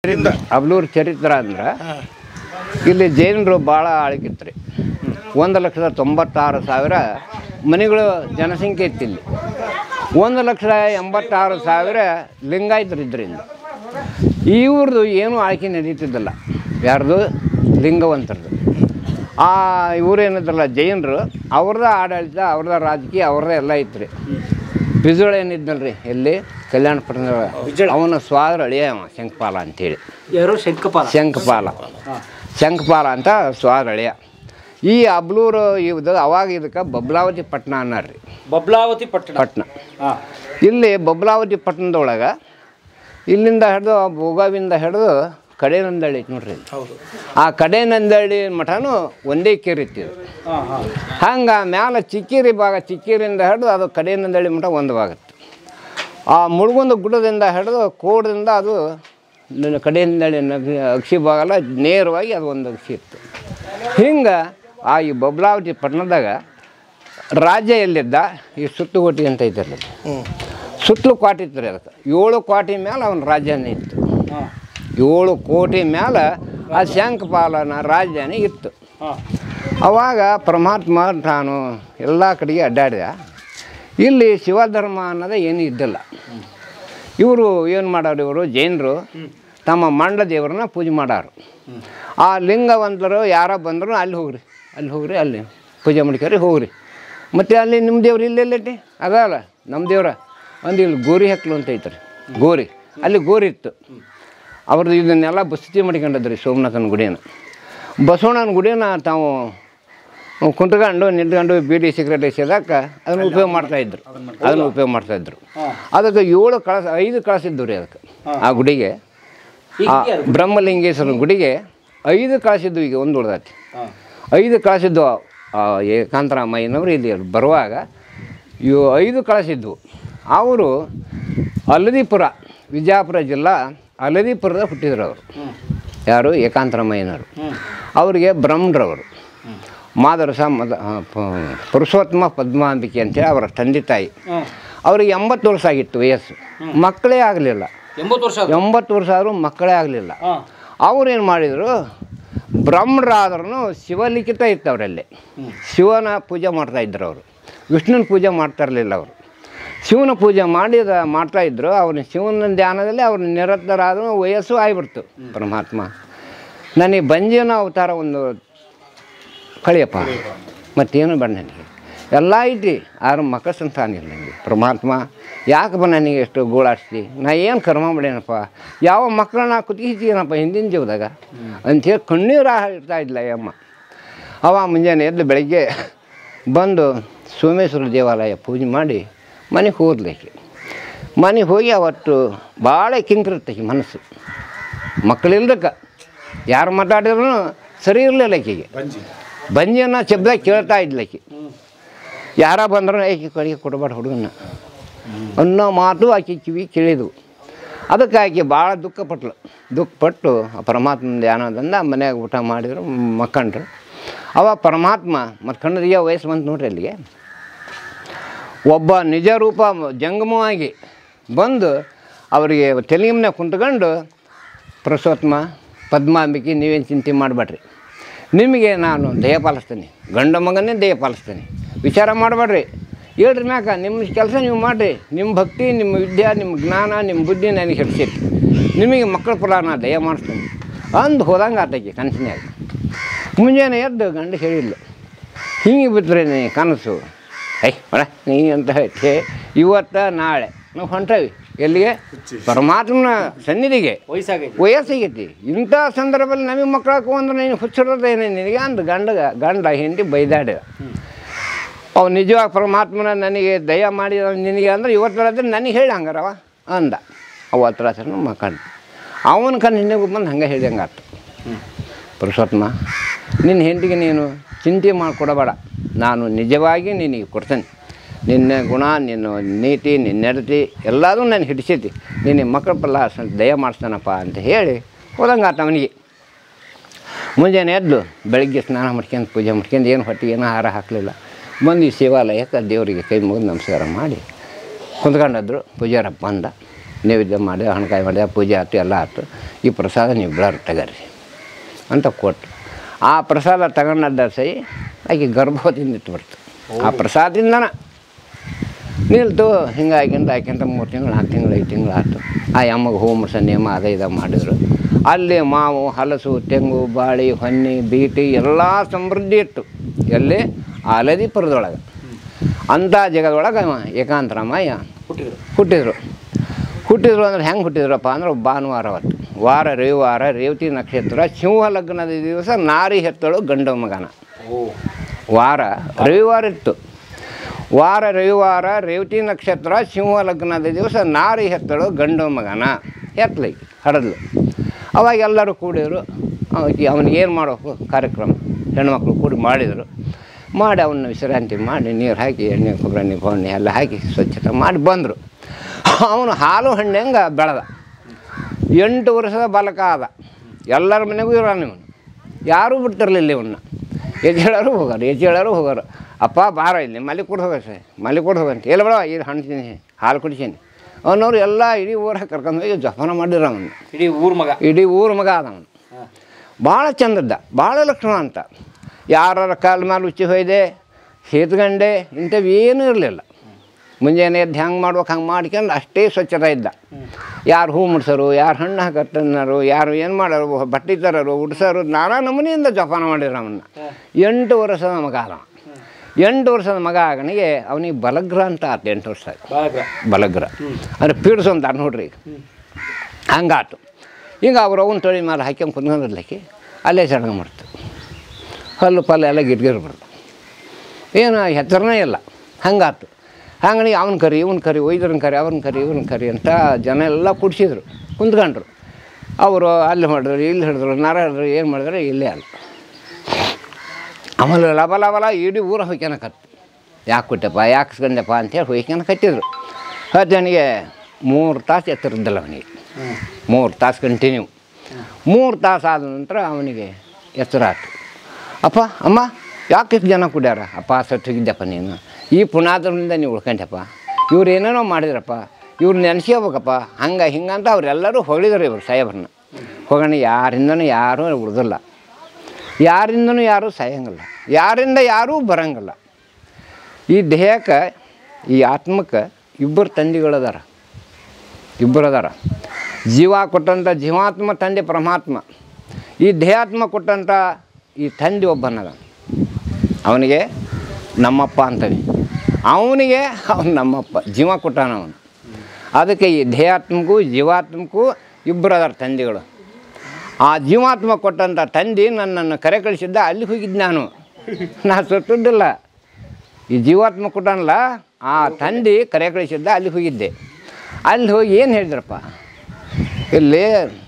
ಚರಿತ್ರ ಅಬ್ಲೂರು ಚರಿತ್ರ ಅಂದ್ರೆ ಇಲ್ಲಿ ಜೈನರು ಭಾಳ ಆಳ್ಕಿತ್ತು ರೀ ಒಂದು ಲಕ್ಷದ ತೊಂಬತ್ತಾರು ಸಾವಿರ ಮನೆಗಳು ಜನಸಂಖ್ಯೆ ಇತ್ತು ಇಲ್ಲಿ ಒಂದು ಲಕ್ಷದ ಎಂಬತ್ತಾರು ಸಾವಿರ ಲಿಂಗಾಯತರು ಇದ್ರಿಂದ ಇವ್ರದ್ದು ಏನೂ ಆಯ್ಕೆ ನಡೀತಿದ್ದಿಲ್ಲ ಯಾರ್ದು ಲಿಂಗವಂತರದು ಆ ಇವ್ರೇನಿದ್ರಲ್ಲ ಜೈನರು ಅವ್ರದ್ದ ಆಡಳಿತ ಅವ್ರದ್ದ ರಾಜಕೀಯ ಅವ್ರದ್ದ ಎಲ್ಲ ಇತ್ತು ರೀ ಬಿಜೋಳ ಏನಿದ್ನಲ್ರಿ ಎಲ್ಲಿ ಕಲ್ಯಾಣ ಪಟ್ಟಣ ಅವನ ಸ್ವಾದ್ರ ಅಳಿಯ ಅವ ಶಂಕಪಾಲ ಅಂತೇಳಿ ಯಾರು ಶಂಕಪಾಲ ಶಂಕಪಾಲ ಶಂಕಪಾಲ ಅಂತ ಸ್ವಾದ್ರ ಅಳಿಯ ಈ ಅಬ್ಲೂರು ಇದು ಅವಾಗ ಇದಕ್ಕೆ ಬಬ್ಲಾವತಿ ಪಟ್ಟಣ ಅನ್ನರ್ರಿ ಬಬ್ಲಾವತಿ ಪಟ್ಟಣ ಪಟ್ಟಣ ಹಾ ಇಲ್ಲಿ ಬಬ್ಲಾವತಿ ಪಟ್ಟಣದೊಳಗೆ ಇಲ್ಲಿಂದ ಹಿಡಿದು ಭೋಗಾವಿಂದ ಹಿಡಿದು ಕಡೆ ನಂದಳ್ಳಿ ಐತೆ ನೋಡ್ರಿ ಇಲ್ಲಿ. ಹೌದು ಆ ಕಡೆ ನಂದಳ್ಳಿ ಮಠನೂ ಒಂದೇ ಕೇರಿ ಇತ್ತು ಇದು. ಹಾ ಹಾ ಹಂಗೆ ಮ್ಯಾಲೆ ಚಿಕ್ಕೇರಿ ಭಾಗ ಚಿಕ್ಕೇರಿಯಿಂದ ಹಿಡಿದು ಅದು ಕಡೆ ನಂದಳ್ಳಿ ಮಠ ಒಂದು ಭಾಗ ಇತ್ತು ಆ ಮುಳುಗುಂದ ಗುಡ್ಡದಿಂದ ಹಿಡಿದು ಕೋಡದಿಂದ ಅದು ನ- ಕಡೆ ನಂದಳ್ಳಿ ನಗ ಅಕ್ಷಿ ಭಾಗ ಎಲ್ಲ ನೇರವಾಗಿ ಅದು ಒಂದು ಅಕ್ಷಿ ಇತ್ತು ಹಿಂಗೆ ಆ ಈ ಬಬ್ಲಾವತಿ ಪಟ್ಟಣದಾಗ ರಾಜ್ಯ ಎಲ್ಲಿದ್ದ ಈ ಸುತ್ತುಕೋಟಿ ಅಂತ ಐತಲ್ಲ ಸುತ್ತಲೂ ಕ್ವಾಟಿ ಇತ್ತು ರೀ ಅದಕ್ಕೆ ಏಳು ಕ್ವಾಟಿ ಮೇಲೆ ಅವನ ರಾಜಧಾನಿ ಇತ್ತು ಹಾ ಏಳು ಕೋಟಿ ಮೇಲೆ ಆ ಶಂಖಪಾಲನ ರಾಜಧಾನಿ ಇತ್ತು ಹಾ ಅವಾಗ ಪರಮಾತ್ಮ ತಾನು ಎಲ್ಲ ಕಡೆಗೆ ಅಡ್ಡಾಡಿದ ಇಲ್ಲಿ ಶಿವಧರ್ಮ ಅನ್ನೋದೇ ಏನೂ ಇದ್ದಿಲ್ಲ ಇವರು ಏನು ಮಾಡೋರು ಇವರು ಜೈನರು ತಮ್ಮ ಮಂಡ ದೇವರನ್ನ ಪೂಜೆ ಮಾಡೋರು ಆ ಲಿಂಗವಂತರು ಯಾರ ಬಂದರೂ ಅಲ್ಲಿ ಹೋಗ್ರಿ ಅಲ್ಲಿ ಹೋಗ್ರಿ ಅಲ್ಲಿ ಪೂಜೆ ಮಾಡ್ಕೊರಿ ಹೋಗ್ರಿ ಮತ್ತು ಅಲ್ಲಿ ನಿಮ್ಮ ದೇವ್ರು ಇಲ್ಲೆಲ್ಲೈತಿ ಅದಲ್ಲ ನಮ್ಮ ದೇವ್ರ ಒಂದು ಇಲ್ಲಿ ಗೋರಿ ಹಕ್ಲು ಅಂತ ಐತ್ರಿ ಗೋರಿ ಅಲ್ಲಿ ಗೋರಿ ಇತ್ತು ಅವ್ರದ್ದು ಇದನ್ನೆಲ್ಲ ಬಸತಿ ಮಾಡ್ಕೊಂಡಿದ್ರಿ ಸೋಮನಾಥನ ಗುಡಿನ ಬಸವಣ್ಣನ ಗುಡಿನ ತಾವು ಕುಂತ್ಕೊಂಡು ನಿಂತ್ಕೊಂಡು ಬೀಡಿ ಸಿಗರೇಟ್ ಸೇದಾಕ ಅದನ್ನು ಉಪಯೋಗ ಮಾಡ್ತಾಯಿದ್ರು ಅದನ್ನು ಉಪಯೋಗ ಮಾಡ್ತಾಯಿದ್ರು ಅದಕ್ಕೆ ಏಳು ಕಳಸ ಐದು ಕಳಸ ಇದ್ದು ರೀ ಅದಕ್ಕೆ ಆ ಗುಡಿಗೆ ಆ ಬ್ರಹ್ಮಲಿಂಗೇಶ್ವರನ ಗುಡಿಗೆ ಐದು ಕಳಸಿದ್ದು ಈಗ ಒಂದು ಉಳ್ದೈತಿ ಹಾ ಐದು ಕಳಸಿದ್ದು ಆ ಏಕಾಂತರಾಮಯ್ಯನವರು ಇಲ್ಲಿ ಬರುವಾಗ ಇವು ಐದು ಕಳಸಿದ್ವು ಅವರು ಅಲ್ಲದಿಪುರ ವಿಜಯಪುರ ಜಿಲ್ಲಾ ಅಲ್ಲದಿಪುರದ ಹುಟ್ಟಿದ್ರು ಅವರು ಯಾರು ಏಕಾಂತರಾಮಯ್ಯನವರು ಅವರಿಗೆ ಬ್ರಹ್ಮರವರು ಮಾದರಸ ಮದ ಆ, ಪ- ಪುರುಷೋತ್ತಮ ಪದ್ಮಾಂಬಿಕೆ ಅಂತೇಳಿ ಅವರ ತಂದೆ ತಾಯಿ ಹಾ ಅವ್ರಿಗೆ ಎಂಬತ್ತು ವರ್ಷ ಆಗಿತ್ತು ವಯಸ್ಸು ಮಕ್ಕಳೇ ಆಗಲಿಲ್ಲ ಎಂಬತ್ತು ವರ್ಷ ಆಯ್ತು. ಎಂಬತ್ತು ವರ್ಷ ಆದರೂ ಮಕ್ಕಳೇ ಆಗಲಿಲ್ಲ ಹಾ ಅವ್ರೇನು ಮಾಡಿದರು ಬ್ರಹ್ಮರಾದ್ರೂ ಶಿವಲಿಖಿತ ಇತ್ತು ಅವರಲ್ಲಿ ಶಿವನ ಪೂಜೆ ಮಾಡ್ತಾ ಇದ್ರು ಅವರು ವಿಷ್ಣುನ ಪೂಜೆ ಮಾಡ್ತಾ ಇರಲಿಲ್ಲ ಅವರು ಶಿವನ ಪೂಜೆ ಮಾಡಿದ ಮಾಡ್ತಾ ಇದ್ರು ಅವ್ರ ಶಿವನ ಧ್ಯಾನದಲ್ಲಿ ಅವ್ರು ನಿರತರಾದ್ರು ವಯಸ್ಸು ಆಗಿಬಿಡ್ತು ಪರಮಾತ್ಮ ನನಗೆ ಬಂಜಿನ ಅವತಾರ ಒಂದು ಕಳಿಯಪ್ಪ ಮತ್ತೇನು ಬೇಡ ನನಗೆ ಎಲ್ಲ ಐತಿ ಆರು ಮಕ್ಕಳ ಸಂತಾನ ಇಲ್ಲ ನನಗೆ ಪರಮಾತ್ಮ ಯಾಕಪ್ಪ ನನಗೆ ಎಷ್ಟು ಗೋಳಾಡ್ಸ್ತಿ ನಾ ಏನು ಕರ್ಮ ಮಾಡೇನಪ್ಪ ಯಾವ ಮಕ್ಕಳನ್ನ ಕುತ್ತಿಗೆನಪ್ಪ ಹಿಂದಿನ ಜೀವದಾಗ ಅಂಥೇಳಿ ಕಣ್ಣೀರು ಇರ್ತಾ ಇದ್ಲ ಈ ಅಮ್ಮ ಅವ ಮುಂಜಾನೆ ಎದ್ದು ಬೆಳಗ್ಗೆ ಬಂದು ಸೋಮೇಶ್ವರ ದೇವಾಲಯ ಪೂಜೆ ಮಾಡಿ ಮನೆಗೆ ಹೋದ್ಲಿಕ್ಕೆ ಮನೆಗೆ ಹೋಗಿ ಅವತ್ತು ಭಾಳ ಕಿಂಕಿರುತ್ತೆ ಮನಸ್ಸು ಮಕ್ಕಳಿಲ್ದಕ್ಕೆ ಯಾರು ಮಾತಾಡಿದ್ರು ಸರಿ ಇರಲಿಲ್ಲ ಆಕೆಗೆ ಬಂಜಿ ಅನ್ನೋ ಶಬ್ದ ಕೇಳ್ತಾ ಇದ್ಲಕ್ಕಿ ಯಾರ ಬಂದರೂ ಆಕೆ ಕಡೆಗೆ ಕೊಡಬೇಡ ಹುಡುಗನ ಅನ್ನೋ ಮಾತು ಆಕೆ ಕಿವಿ ಕೇಳಿದ್ವು ಅದಕ್ಕೆ ಆಕೆ ಭಾಳ ದುಃಖಪಟ್ಲು ದುಃಖಪಟ್ಟು ಆ ಪರಮಾತ್ಮನ ಧ್ಯಾನದಿಂದ ಮನ್ಯಾಗ ಊಟ ಮಾಡಿದ್ರು ಮಕ್ಕಂಡ್ರು ಅವ ಪರಮಾತ್ಮ ಮತ್ಕಂಡ್ರಿಗೆ ವಯಸ್ಸು ಬಂತು ನೋಡ್ರಿ ಅಲ್ಲಿಗೆ ಒಬ್ಬ ನಿಜ ರೂಪ ಜಂಗಮವಾಗಿ ಬಂದು ಅವರಿಗೆ ತೆಲಿಗಿಮ್ನ ಕುಂತ್ಕೊಂಡು ಪ್ರಸೋತ್ಮ ಪದ್ಮಾಂಬಿಕೆ ನೀವೇನು ಚಿಂತೆ ಮಾಡಬೇಡ್ರಿ ನಿಮಗೆ ನಾನು ದಯ ಪಾಲಿಸ್ತೀನಿ ಗಂಡ ಮಗನೇ ದಯ ಪಾಲಿಸ್ತೀನಿ ವಿಚಾರ ಮಾಡಬೇಡ್ರಿ ಹೇಳ್ರಿ ಮ್ಯಾಕ ನಿಮ್ಮ ಕೆಲಸ ನೀವು ಮಾಡಿರಿ ನಿಮ್ಮ ಭಕ್ತಿ ನಿಮ್ಮ ವಿದ್ಯೆ ನಿಮ್ಮ ಜ್ಞಾನ ನಿಮ್ಮ ಬುದ್ಧಿ ನನಗೆ ಹಿಡ್ಸೈತಿ ನಿಮಗೆ ಮಕ್ಕಳ ಫಲ ನಾ ದಯ ಮಾಡಿಸ್ತೀನಿ ಅಂದು ಹೋದಂಗೆ ಆತೈತಿ ಕನಸಿನ್ಯಾಗ ಮುಂಜಾನೆ ಎದ್ದು ಗಂಡ ಹೇಳಿಲ್ಲ ಹಿಂಗೆ ಬಿತ್ತರೆ ನೀ ಕನಸು ಐ ಬಡ ನೀ ಅಂತ ಹೇಳ್ತಿ ಇವತ್ತು ನಾಳೆ ನಾವು ಹೊಂಟವಿ ಎಲ್ಲಿಗೆ ಪರಮಾತ್ಮನ ಸನ್ನಿಧಿಗೆ ವಯಸ್ಸಾಗೈತಿ ವಯಸ್ಸಿಗೈತಿ ಇಂಥ ಸಂದರ್ಭದಲ್ಲಿ ನಮಗೆ ಮಕ್ಕಳಕ್ಕೂ ಅಂದ್ರೆ ನೀನು ಹುಚ್ಚಿರೋದೇನೆ ನಿನಗೆ ಅಂದು ಗಂಡ ಗಂಡ ಹೆಂಡತಿ ಬೈದಾಡಿದ ಅವು ನಿಜವಾಗಿ ಪರಮಾತ್ಮನ ನನಗೆ ದಯ ಮಾಡಿದ ನಿನಗೆ ಅಂದ್ರೆ ಇವತ್ತು ರಾತ್ರಿ ನನಗೆ ಹೇಳಿ ಹಂಗಾರವ ಅಂದ ಅವತ್ತು ರಾತ್ರಿ ಮಕ್ಕಂಡು ಅವನ ಕಣ್ಣು ಹಿಂದೆ ಬಂದು ಹಂಗೆ ಹೇಳಿದಂಗೆ ಆತು ಪುರುಷೋತ್ತಮ ನಿನ್ನ ಹೆಂಡತಿಗೆ ನೀನು ಚಿಂತೆ ಮಾಡಿಕೊಡಬೇಡ ನಾನು ನಿಜವಾಗಿ ನಿನಗೆ ಕೊಡ್ತೇನೆ ನಿನ್ನ ಗುಣ ನಿನ್ನ ನೀತಿ ನಿನ್ನ ನಡತೆ ಎಲ್ಲದೂ ನಾನು ಹಿಡಿಸೈತಿ ನಿನ್ನ ಮಕ್ಕಳ ಪಲ್ಲ ಸ್ವಲ್ಪ ದಯ ಮಾಡಿಸ್ತಾನಪ್ಪ ಅಂತ ಹೇಳಿ ಹೋದಂಗೆ ಆತ ಅವನಿಗೆ ಮುಂಜಾನೆ ಎದ್ದು ಬೆಳಗ್ಗೆ ಸ್ನಾನ ಮಾಡ್ಕೊಂಡು ಪೂಜೆ ಮಾಡ್ಕೊಂಡು ಏನು ಹೊಟ್ಟೆಗೆ ಏನೂ ಆಹಾರ ಹಾಕಲಿಲ್ಲ ಬಂದು ಈ ಶಿವಾಲಯಕ್ಕೆ ದೇವರಿಗೆ ಕೈ ಮುಗಿದು ನಮಸ್ಕಾರ ಮಾಡಿ ಕುಂತ್ಕೊಂಡಿದ್ರು ಪೂಜಾರಪ್ಪ ಬಂದ ನೈವೇದ್ಯ ಮಾಡಿ ಹಣಕಾಯಿ ಮಾಡಿ ಪೂಜೆ ಆಯ್ತು ಎಲ್ಲ ಆಯ್ತು ಈ ಪ್ರಸಾದ ನೀವು ಬಿಡೋರು ತಗರಿ ಅಂತ ಕೊಟ್ಟು ಆ ಪ್ರಸಾದ ತಗೊಂಡದ್ದ ಸೈ ಆಕೆ ಗರ್ಭವತಿಯಿಂದ ಇಟ್ಟು ಬರ್ತು ಆ ಪ್ರಸಾದದಿಂದನ ನಿಲ್ತು ಹಿಂಗಾಗಿಂದ ಆಯ್ಕೆಂತ ಮೂರು ತಿಂಗಳು ನಾಲ್ಕು ತಿಂಗಳು ಐದು ತಿಂಗಳು ಆಯ್ತು ಆ ಅಮ್ಮಗೆ ಹೂ ಮುಡ್ಸೋ ನಿಯಮ ಅದ ಇದು ಮಾಡಿದ್ರು ಅಲ್ಲಿ ಮಾವು ಹಲಸು ತೆಂಗು ಬಾಳಿ ಹೊನ್ನಿ ಬೀಟಿ ಎಲ್ಲ ಸಮೃದ್ಧಿ ಇತ್ತು ಎಲ್ಲಿ ಆಲದಿಪುರದೊಳಗೆ ಅಂಥ ಜಗದೊಳಗೆ ಅವ ಏಕಾಂತರಾಮಯ್ಯ ಹುಟ್ಟಿದ್ರು ಹುಟ್ಟಿದ್ರು ಹುಟ್ಟಿದ್ರು ಅಂದ್ರೆ ಹೆಂಗೆ ಹುಟ್ಟಿದ್ರಪ್ಪ ಅಂದ್ರೆ ಭಾನುವಾರ ಅವತ್ತು ವಾರ ರವಿವಾರ ರೇವತಿ ನಕ್ಷತ್ರ ಸಿಂಹ ಲಗ್ನದ ದಿವಸ ನಾರಿ ಹೆತ್ತಳು ಗಂಡು ಮಗನ ಓ ವಾರ ರವಿವಾರ ಇತ್ತು ವಾರ ರವಿವಾರ ರೇವತಿ ನಕ್ಷತ್ರ ಸಿಂಹ ಲಗ್ನದ ದಿವಸ ನಾರಿ ಹೆತ್ತಳು ಗಂಡು ಮಗನ ಎತ್ತಲಿ ಹಡದ್ಲು ಅವಾಗ ಎಲ್ಲರೂ ಕೂಡಿದ್ರು ಅವನಿಗೆ ಏನು ಮಾಡಬೇಕು ಕಾರ್ಯಕ್ರಮ ಹೆಣ್ಮಕ್ಳು ಕೂಡಿ ಮಾಡಿದರು ಮಾಡಿ ಅವನ್ನ ವಿಶ್ರಾಂತಿ ಮಾಡಿ ನೀರು ಹಾಕಿ ಎಣ್ಣೆ ಕೊಬ್ಬರಿ ಪೌಣ್ಣೆ ಎಲ್ಲ ಹಾಕಿ ಸ್ವಚ್ಛತೆ ಮಾಡಿ ಬಂದರು ಅವನು ಹಾಲು ಹಣ್ಣಂಗೆ ಬೆಳೆದ ಎಂಟು ವರ್ಷದ ಬಾಲಕ ಆದ ಎಲ್ಲರ ಮನೆಗೂ ಇರೋನು ಇವನು ಯಾರೂ ಬಿಡ್ತಿರ್ಲಿಲ್ಲ ಇವನ್ನ ಎದ್ದೇಳೋರು ಹೋಗೋರು ಎದ್ದೇಳೋರು ಹೋಗೋರು ಅಪ್ಪ ಬಾರ ಇಲ್ಲಿ ಮಲ್ಲಿ ಕೊಡು ಹೋಗ ಸರ್ ಮಲ್ಲಿ ಕೊಡು ಹೋಗಂತ ಎಲ್ಲ ಬೇಡ ಇದು ಹಣ್ಣು ತಿನ್ನಿ ಹಾಲು ಕುಡಿಸೀನಿ ಅವನವ್ರು ಎಲ್ಲ ಇಡೀ ಊರಾಗ ಕರ್ಕೊಂಡು ಹೋಗಿ ಜೋಪಾನ ಮಾಡಿರ ಅವನು ಇಡೀ ಊರ್ ಮಗ ಇಡೀ ಊರ ಮಗ ಆದವನು ಹಾ. ಭಾಳ ಚಂದದ್ದ ಭಾಳ ಲಕ್ಷಣ ಅಂತ ಯಾರ ಕಾಲ ಮೇಲೆ ಉಚ್ಚಿ ಹೊಯ್ದೆ ಸೇತ್ಗಂಡೆ ಇಂಥವು ಏನೂ ಇರಲಿಲ್ಲ ಮುಂಜಾನೆ ಎದ್ದು ಹೆಂಗೆ ಮಾಡ್ಬೇಕು ಹಂಗೆ ಮಾಡ್ಕೊಂಡು ಅಷ್ಟೇ ಸ್ವಚ್ಛತೆ ಇದ್ದ ಯಾರು ಹೂ ಮುಡ್ಸೋರು ಯಾರು ಹಣ್ಣು ಹಾಕತ್ತನ್ನೋರು ಯಾರು ಏನು ಮಾಡೋರು ಬಟ್ಟೆ ತರೋರು ಉಡ್ಸೋರು ನಾನಾ ನಮೂನೆಯಿಂದ ಜೋಪಾನ ಮಾಡಿದ್ರು ಅವನ್ನ ಎಂಟು ವರ್ಷದ ಮಗ ಅದ ಎಂಟು ವರ್ಷದ ಮಗ ಆಗನಿಗೆ ಅವನಿಗೆ ಬಲಗ್ರ ಅಂತ ಆತು ಎಂಟು ವರ್ಷ ಬಾಲಗ್ರ ಬಲಗ್ರ ಅಂದರೆ ಪೀಡ್ಸು ಅಂತ ನೋಡ್ರಿ ಈಗ ಹಂಗಾತು ಈಗ ಅವ್ರು ಅವನ ತೊಳಿ ಮೇಲೆ ಹಾಕ್ಯಂಡು ಕುಂದ್ಕೊಂಡಿರ್ಲಿಕ್ಕೆ ಅಲ್ಲೇ ಸಡಗ ಮಾಡ್ತು ಹಲ್ಲು ಪಲ್ಲು ಎಲ್ಲ ಗಿಟ್ಗಿರ್ ಬಿಡ್ತು ಏನು ಹೆಸರನೇ ಇಲ್ಲ ಹಂಗಾತು ಹಂಗಾಗಿ ಅವನ ಕರಿ ಇವನ್ ಕರಿ ಒಯ್ದ್ರನ್ನ ಕರಿ ಅವ್ರನ್ನ ಕರಿ ಇವ್ರನ್ನ ಕರಿ ಅಂತ ಜನ ಎಲ್ಲ ಕುಡ್ಸಿದ್ರು ಕುಂತ್ಕೊಂಡ್ರು ಅವರು ಅಲ್ಲಿ ಮಾಡಿದ್ರು ಇಲ್ಲಿ ಹಿಡಿದ್ರು ನರ ಹಿಡಿದ್ರು ಏನು ಮಾಡಿದ್ರು ಇಲ್ಲೇ ಅಲ್ಲ ಆಮೇಲೆ ಲಬ ಲಬ ಲಬ ಇಡೀ ಊರ ಹೊಯ್ಕೊಳಕತ್ತು ಯಾಕೆ ಕೊಟ್ಟೆಪ್ಪ ಯಾಕೆ ಸ್ಕಂದೆಪ್ಪ ಅಂತೇಳಿ ಹೊಯ್ಕೊಳ ಕತ್ತಿದ್ರು ಹತ್ತನಿಗೆ ಮೂರು ತಾಸು ಎತ್ತರದ್ದಲ್ಲ ಅವನಿಗೆ ಮೂರು ತಾಸು ಕಂಟಿನ್ಯೂ ಮೂರು ತಾಸು ಆದ ನಂತರ ಅವನಿಗೆ ಎತ್ತರ ಆಯ್ತು ಅಪ್ಪ ಅಮ್ಮ ಯಾಕೆ ಇಷ್ಟು ಜನ ಕುಡ್ಯಾರ ಅಪ್ಪ ಸತ್ತೋಗಿದ್ದಪ್ಪ ನೀನು ಈ ಪುನಾದ್ರಿಂದ ನೀವು ಉಳ್ಕೊಂಡ್ಯಪ್ಪ ಇವ್ರು ಏನೇನೋ ಮಾಡಿದ್ರಪ್ಪ ಇವ್ರು ನೆನೆಸ್ಕೋಬೇಕಪ್ಪ ಹಂಗೆ ಹಿಂಗಂತ ಅವರೆಲ್ಲರೂ ಹೊಗಳಿದ್ರು ಇವರು ಸಾಹೇಬ್ರನ್ನ ಹೋಗೋಣ ಯಾರಿಂದನೂ ಯಾರೂ ಉಳಿದಿಲ್ಲ ಯಾರಿಂದನೂ ಯಾರೂ ಸಾಯಂಗಿಲ್ಲ ಯಾರಿಂದ ಯಾರೂ ಬರಂಗಿಲ್ಲ ಈ ದೇಹಕ್ಕೆ ಈ ಆತ್ಮಕ್ಕೆ ಇಬ್ಬರು ತಂದೆಗಳದಾರ ಇಬ್ಬರು ಅದಾರ ಜೀವ ಕೊಟ್ಟಂಥ ಜೀವಾತ್ಮ ತಂದೆ ಪರಮಾತ್ಮ ಈ ದೇಹಾತ್ಮ ಕೊಟ್ಟಂಥ ಈ ತಂದೆ ಒಬ್ಬನದ ಅವನಿಗೆ ನಮ್ಮಪ್ಪ ಅಂತೀವಿ ಅವನಿಗೆ ಅವನು ನಮ್ಮಪ್ಪ ಜೀವ ಕೊಟ್ಟಾನ ಅವನು ಅದಕ್ಕೆ ಈ ದೇಹಾತ್ಮಕ್ಕೂ ಜೀವಾತ್ಮಕ್ಕೂ ಇಬ್ಬರು ಅದಾರ ತಂದೆಗಳು ಆ ಜೀವಾತ್ಮ ಕೊಟ್ಟಂಥ ತಂದೆ ನನ್ನನ್ನು ಕರೆ ಕಳಿಸಿದ್ದ ಅಲ್ಲಿ ಹೋಗಿದ್ದು ನಾನು ನಾ ಸತ್ತದ್ದಿಲ್ಲ ಈ ಜೀವಾತ್ಮ ಕೊಟ್ಟನಲ್ಲ ಆ ತಂದೆ ಕರೆ ಕಳಿಸಿದ್ದ ಅಲ್ಲಿ ಹೋಗಿದ್ದೆ ಅಲ್ಲಿ ಹೋಗಿ ಏನು ಹೇಳಿದ್ರಪ್ಪ ಇಲ್ಲಿ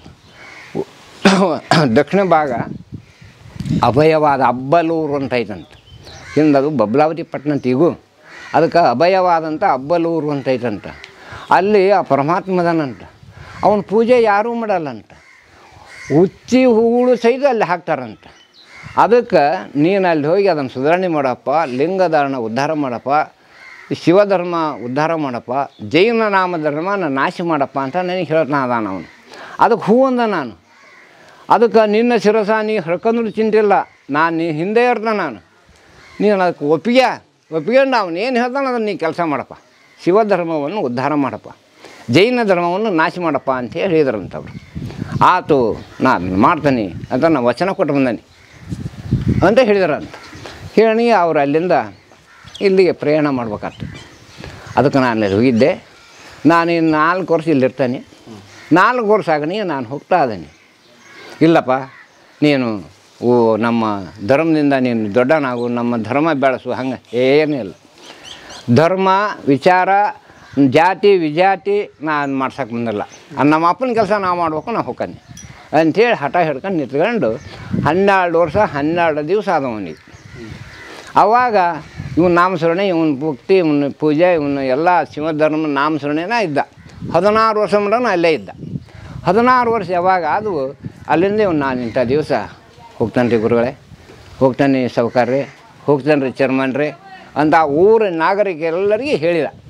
ದಕ್ಷಿಣ ಭಾಗ ಅಭಯವಾದ ಅಬ್ಬಲೂರು ಅಂತ ಐತಂತ ಹಿಂದದು ಬಬ್ಲಾವತಿ ಪಟ್ಟಣ ಅಂತ ಈಗೂ ಅದಕ್ಕೆ ಅಭಯವಾದಂಥ ಅಬ್ಬಲೂರು ಅಂತ ಐತಂತ ಅಲ್ಲಿ ಆ ಪರಮಾತ್ಮದನಂತ ಅವನ ಪೂಜೆ ಯಾರೂ ಮಾಡಲ್ಲಂತ ಹುಚ್ಚಿ ಹೂಗಳು ಸಹಿತ ಅಲ್ಲಿ ಹಾಕ್ತಾರಂತ ಅದಕ್ಕೆ ನೀನು ಅಲ್ಲಿ ಹೋಗಿ ಅದನ್ನು ಸುಧಾರಣೆ ಮಾಡಪ್ಪ ಲಿಂಗಧಾರಣ ಉದ್ಧಾರ ಮಾಡಪ್ಪ ಶಿವಧರ್ಮ ಉದ್ಧಾರ ಮಾಡಪ್ಪ ಜೈನ ನಾಮ ಧರ್ಮನ ನಾಶ ಮಾಡಪ್ಪ ಅಂತ ನನಗೆ ಹೇಳ್ತಾನ ಅದಾನ ಅವನು ಅದಕ್ಕೆ ಹೂ ಅಂದ ನಾನು ಅದಕ್ಕೆ ನಿನ್ನ ಶಿರಸ ನೀ ಹಳ್ಕೊಂಡ್ರು ಚಿಂತಿಲ್ಲ ನಾನು ನೀ ಹಿಂದೆ ಇರ್ತಾನೆ ನಾನು ನೀನು ಅದಕ್ಕೆ ಒಪ್ಪಿಗೆ ಒಪ್ಪಿಗೆಂಡು ಅವನು ಏನು ಹೇಳ್ತಾನೆ ಅದನ್ನು ನೀ ಕೆಲಸ ಮಾಡಪ್ಪ ಶಿವಧರ್ಮವನ್ನು ಉದ್ಧಾರ ಮಾಡಪ್ಪ ಜೈನ ಧರ್ಮವನ್ನು ನಾಶ ಮಾಡಪ್ಪ ಅಂತ ಹೇಳಿ ಹೇಳಿದ್ರಂತವ್ರು ಆತು ನಾನು ಮಾಡ್ತೀನಿ ಅಂತ ನಾನು ವಚನ ಕೊಟ್ಟು ಬಂದಾನೆ ಅಂತ ಹೇಳಿದ್ರಂತ ಹೇಳಿ ಅವ್ರು ಅಲ್ಲಿಂದ ಇಲ್ಲಿಗೆ ಪ್ರಯಾಣ ಮಾಡ್ಬೇಕಾಯ್ತು ಅದಕ್ಕೆ ನಾನು ಅಲ್ಲಿ ಹೋಗಿದ್ದೆ ನಾನು ಇನ್ನು ನಾಲ್ಕು ವರ್ಷ ಇಲ್ಲಿರ್ತಾನೆ ನಾಲ್ಕು ವರ್ಷ ಆಗನಿ ನಾನು ಹೋಗ್ತಾ ಇದ್ದೀನಿ ಇಲ್ಲಪ್ಪ ನೀನು ಓ ನಮ್ಮ ಧರ್ಮದಿಂದ ನೀನು ದೊಡ್ಡನಾಗು ನಮ್ಮ ಧರ್ಮ ಬೆಳೆಸು ಹಂಗೆ ಏನೂ ಇಲ್ಲ ಧರ್ಮ ವಿಚಾರ ಜಾತಿ ವಿಜಾತಿ ನಾನು ಮಾಡ್ಸಕ್ಕೆ ಬಂದಿಲ್ಲ ಅದ್ ನಮ್ಮ ಅಪ್ಪನ ಕೆಲಸ ನಾವು ಮಾಡ್ಬೇಕು ನಾವು ಹೋಗ್ತಾನೆ ಅಂಥೇಳಿ ಹಠ ಹಿಡ್ಕೊಂಡು ನಿಂತ್ಕೊಂಡು ಹನ್ನೆರಡು ವರ್ಷ ಹನ್ನೆರಡು ದಿವಸ ಆದವನಿಗೆ ಅವಾಗ ಇವನು ನಾಮಸ್ಮರಣೆ ಇವನ ಭಕ್ತಿ ಇವನ ಪೂಜೆ ಇವನು ಎಲ್ಲ ಶಿವಧರ್ಮ ನಾಮಸ್ಮರಣೆನ ಇದ್ದ ಹದಿನಾರು ವರ್ಷ ಮಟನ ಅಲ್ಲೇ ಇದ್ದ ಹದಿನಾರು ವರ್ಷ ಯಾವಾಗ ಆದವು ಅಲ್ಲಿಂದ ಇವ್ನು ನಾನು ಇಂಥ ದಿವಸ ಹೋಗ್ತಾನೆ ರೀ ಗುರುಗಳೇ ಹೋಗ್ತಾನೆ ಸೌಕಾರ್ರಿ ಹೋಗ್ತಾನೆ ರೀ ಚರ್ಮನ್ ರೀ ಅಂತ ಊರ ನಾಗರಿಕ ಎಲ್ಲರಿಗೆ ಹೇಳಿದ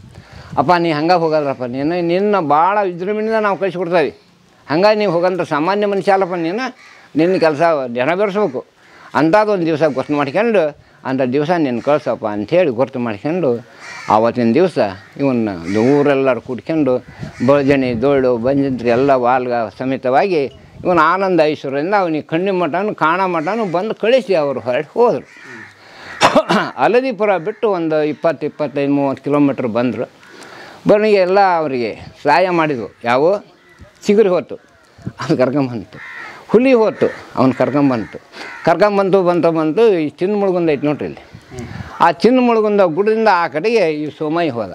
ಅಪ್ಪ ನೀ ಹಂಗೆ ಹೋಗಲ್ರಪ್ಪ ನೀನು ನಿನ್ನ ಭಾಳ ವಿಜೃಂಭಣೆಯಿಂದ ನಾವು ಕಳಿಸ್ಕೊಡ್ತೀವಿ ಹಂಗಾಗಿ ನೀವು ಹೋಗಂತ ಸಾಮಾನ್ಯ ಮನುಷ್ಯ ಅಲ್ಲಪ್ಪ ನೀನು ನಿನ್ನ ಕೆಲಸ ಜನ ಬೆಳೆಸ್ಬೇಕು ಅಂಥದ್ದು ಒಂದು ದಿವಸ ಗೊತ್ತು ಮಾಡ್ಕೊಂಡು ಅಂಥ ದಿವಸ ನಿನ್ನ ಕಳ್ಸಪ್ಪ ಅಂಥೇಳಿ ಗುರ್ತು ಮಾಡ್ಕೊಂಡು ಆವತ್ತಿನ ದಿವಸ ಇವನ್ನ ಊರೆಲ್ಲರೂ ಕೂಡ್ಕೊಂಡು ಬಳ್ಜಣಿ ದೋಳು ಬಂಜಂತ್ರಿ ಎಲ್ಲ ವಾಲ್ಗ ಸಮೇತವಾಗಿ ಇವನು ಆನಂದ ಐಶ್ವರ್ಯದಿಂದ ಅವನಿಗೆ ಕಣ್ಣಿ ಮಠನು ಕಾಣ ಮಠನು ಬಂದು ಕಳಿಸಿ ಅವರು ಹೊರಟು ಹೋದರು ಅಲದಿಪುರ ಬಿಟ್ಟು ಒಂದು ಇಪ್ಪತ್ತು ಇಪ್ಪತ್ತೈದು ಮೂವತ್ತು ಕಿಲೋಮೀಟ್ರ್ ಬಂದರು ಬನ್ನಿಗೆ ಎಲ್ಲ ಅವರಿಗೆ ಸಹಾಯ ಮಾಡಿದ್ವು ಯಾವ ಚಿಗುರಿ ಹೋತು ಅದು ಕರ್ಕೊಂಬಂತು ಹುಲಿ ಹೋತು ಅವ್ನು ಕರ್ಕೊಂಬಂತು ಕರ್ಕೊಂಬಂತು ಬಂತು ಬಂತು ಈ ಚಿನ್ನ ಮುಳುಗುಂದ ಐತೆ ನೋಡ್ರಿ ಇಲ್ಲಿ ಆ ಚಿನ್ನ ಮುಳುಗುಂದ ಗುಡದಿಂದ ಆ ಕಡೆಗೆ ಈ ಸೋಮಯ್ಯ ಹೋದ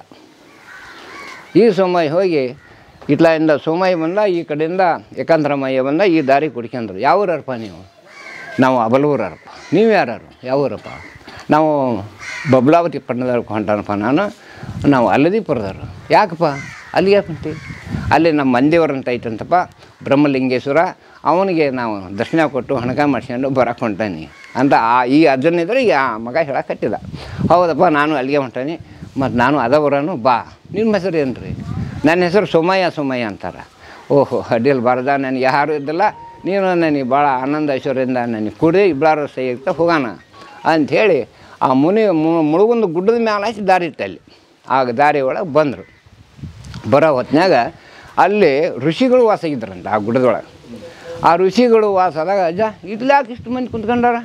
ಈ ಸೋಮಯ್ಯ ಹೋಗಿ ಇತ್ಲಾಯಿಂದ ಸೋಮಯ್ಯ ಬಂದ ಈ ಕಡೆಯಿಂದ ಏಕಾಂತರಮಯ್ಯ ಬಂದ ಈ ದಾರಿ ಕುಡ್ಕೊಂಡ್ರು ಯಾವ ಊರಪ್ಪ ನೀವು ನಾವು ಅಬಲೂರಪ್ಪ ನೀವು ಯಾರು ಯಾವ ಊರಪ್ಪ ನಾವು ಬಬ್ಲಾವತಿ ಪಟ್ಟಣದವ್ರು ಹೊಂಟಾನಪ್ಪ ನಾನು ನಾವು ಅಲ್ಲದಿಪುರದವ್ರು ಯಾಕಪ್ಪ ಅಲ್ಲಿಗೆ ಯಾಕೆ ಅಲ್ಲಿ ನಮ್ಮ ಮಂದಿವರ ಅಂತ ಐತಂತಪ್ಪ ಬ್ರಹ್ಮಲಿಂಗೇಶ್ವರ ಅವನಿಗೆ ನಾವು ದರ್ಶನ ಕೊಟ್ಟು ಹಣಕ ಮಾಡ್ಸ್ಕೊಂಡು ಬರಕ್ಕೆ ಹೊಂಟಾನಿ ಅಂತ ಆ ಈ ಅಜ್ಜನಿದ್ರೆ ಈ ಆ ಮಗ ಹೇಳಕತ್ತಿದ ಹೌದಪ್ಪ ನಾನು ಅಲ್ಲಿಗೆ ಹೊಂಟಾನಿ ಮತ್ತು ನಾನು ಅದವರನು ಬಾ ನಿಮ್ಮ ಹೆಸರು ಏನು ರೀ ನನ್ನ ಹೆಸರು ಸೋಮಯ್ಯ ಸೋಮಯ್ಯ ಅಂತಾರೆ ಓಹೋ ಅಡ್ಡಿಯಲ್ಲಿ ಬಾರ್ದ ನನಗೆ ಯಾರು ಇದ್ದಿಲ್ಲ ನೀನು ನನಗೆ ಭಾಳ ಆನಂದ ಐಶ್ವರ್ಯದಿಂದ ನನಗೆ ಕುಡಿ ಇಬ್ಬರು ಸೈ ಇರ್ತಾ ಹೋಗೋಣ ಅಂಥೇಳಿ ಆ ಮುನಿ ಮು- ಮುಳುಗುಂದು ಗುಡ್ಡದ ಮ್ಯಾಲೆ ಹಚ್ಚಿ ದಾರಿ ಇತ್ತು ಅಲ್ಲಿ ಆ ದಾರಿ ಒಳಗೆ ಬಂದರು ಬರೋ ಹೊತ್ನ್ಯಾಗ ಅಲ್ಲಿ ಋಷಿಗಳು ವಾಸ ಇದ್ರಂತ ಆ ಗುಡ್ಡದೊಳಗೆ ಆ ಋಷಿಗಳು ವಾಸ ಆದಾಗ ಅಜ್ಜ ಇದ್ಲಾಕೆ ಇಷ್ಟು ಮಂದಿ ಕುಂತ್ಕೊಂಡಾರ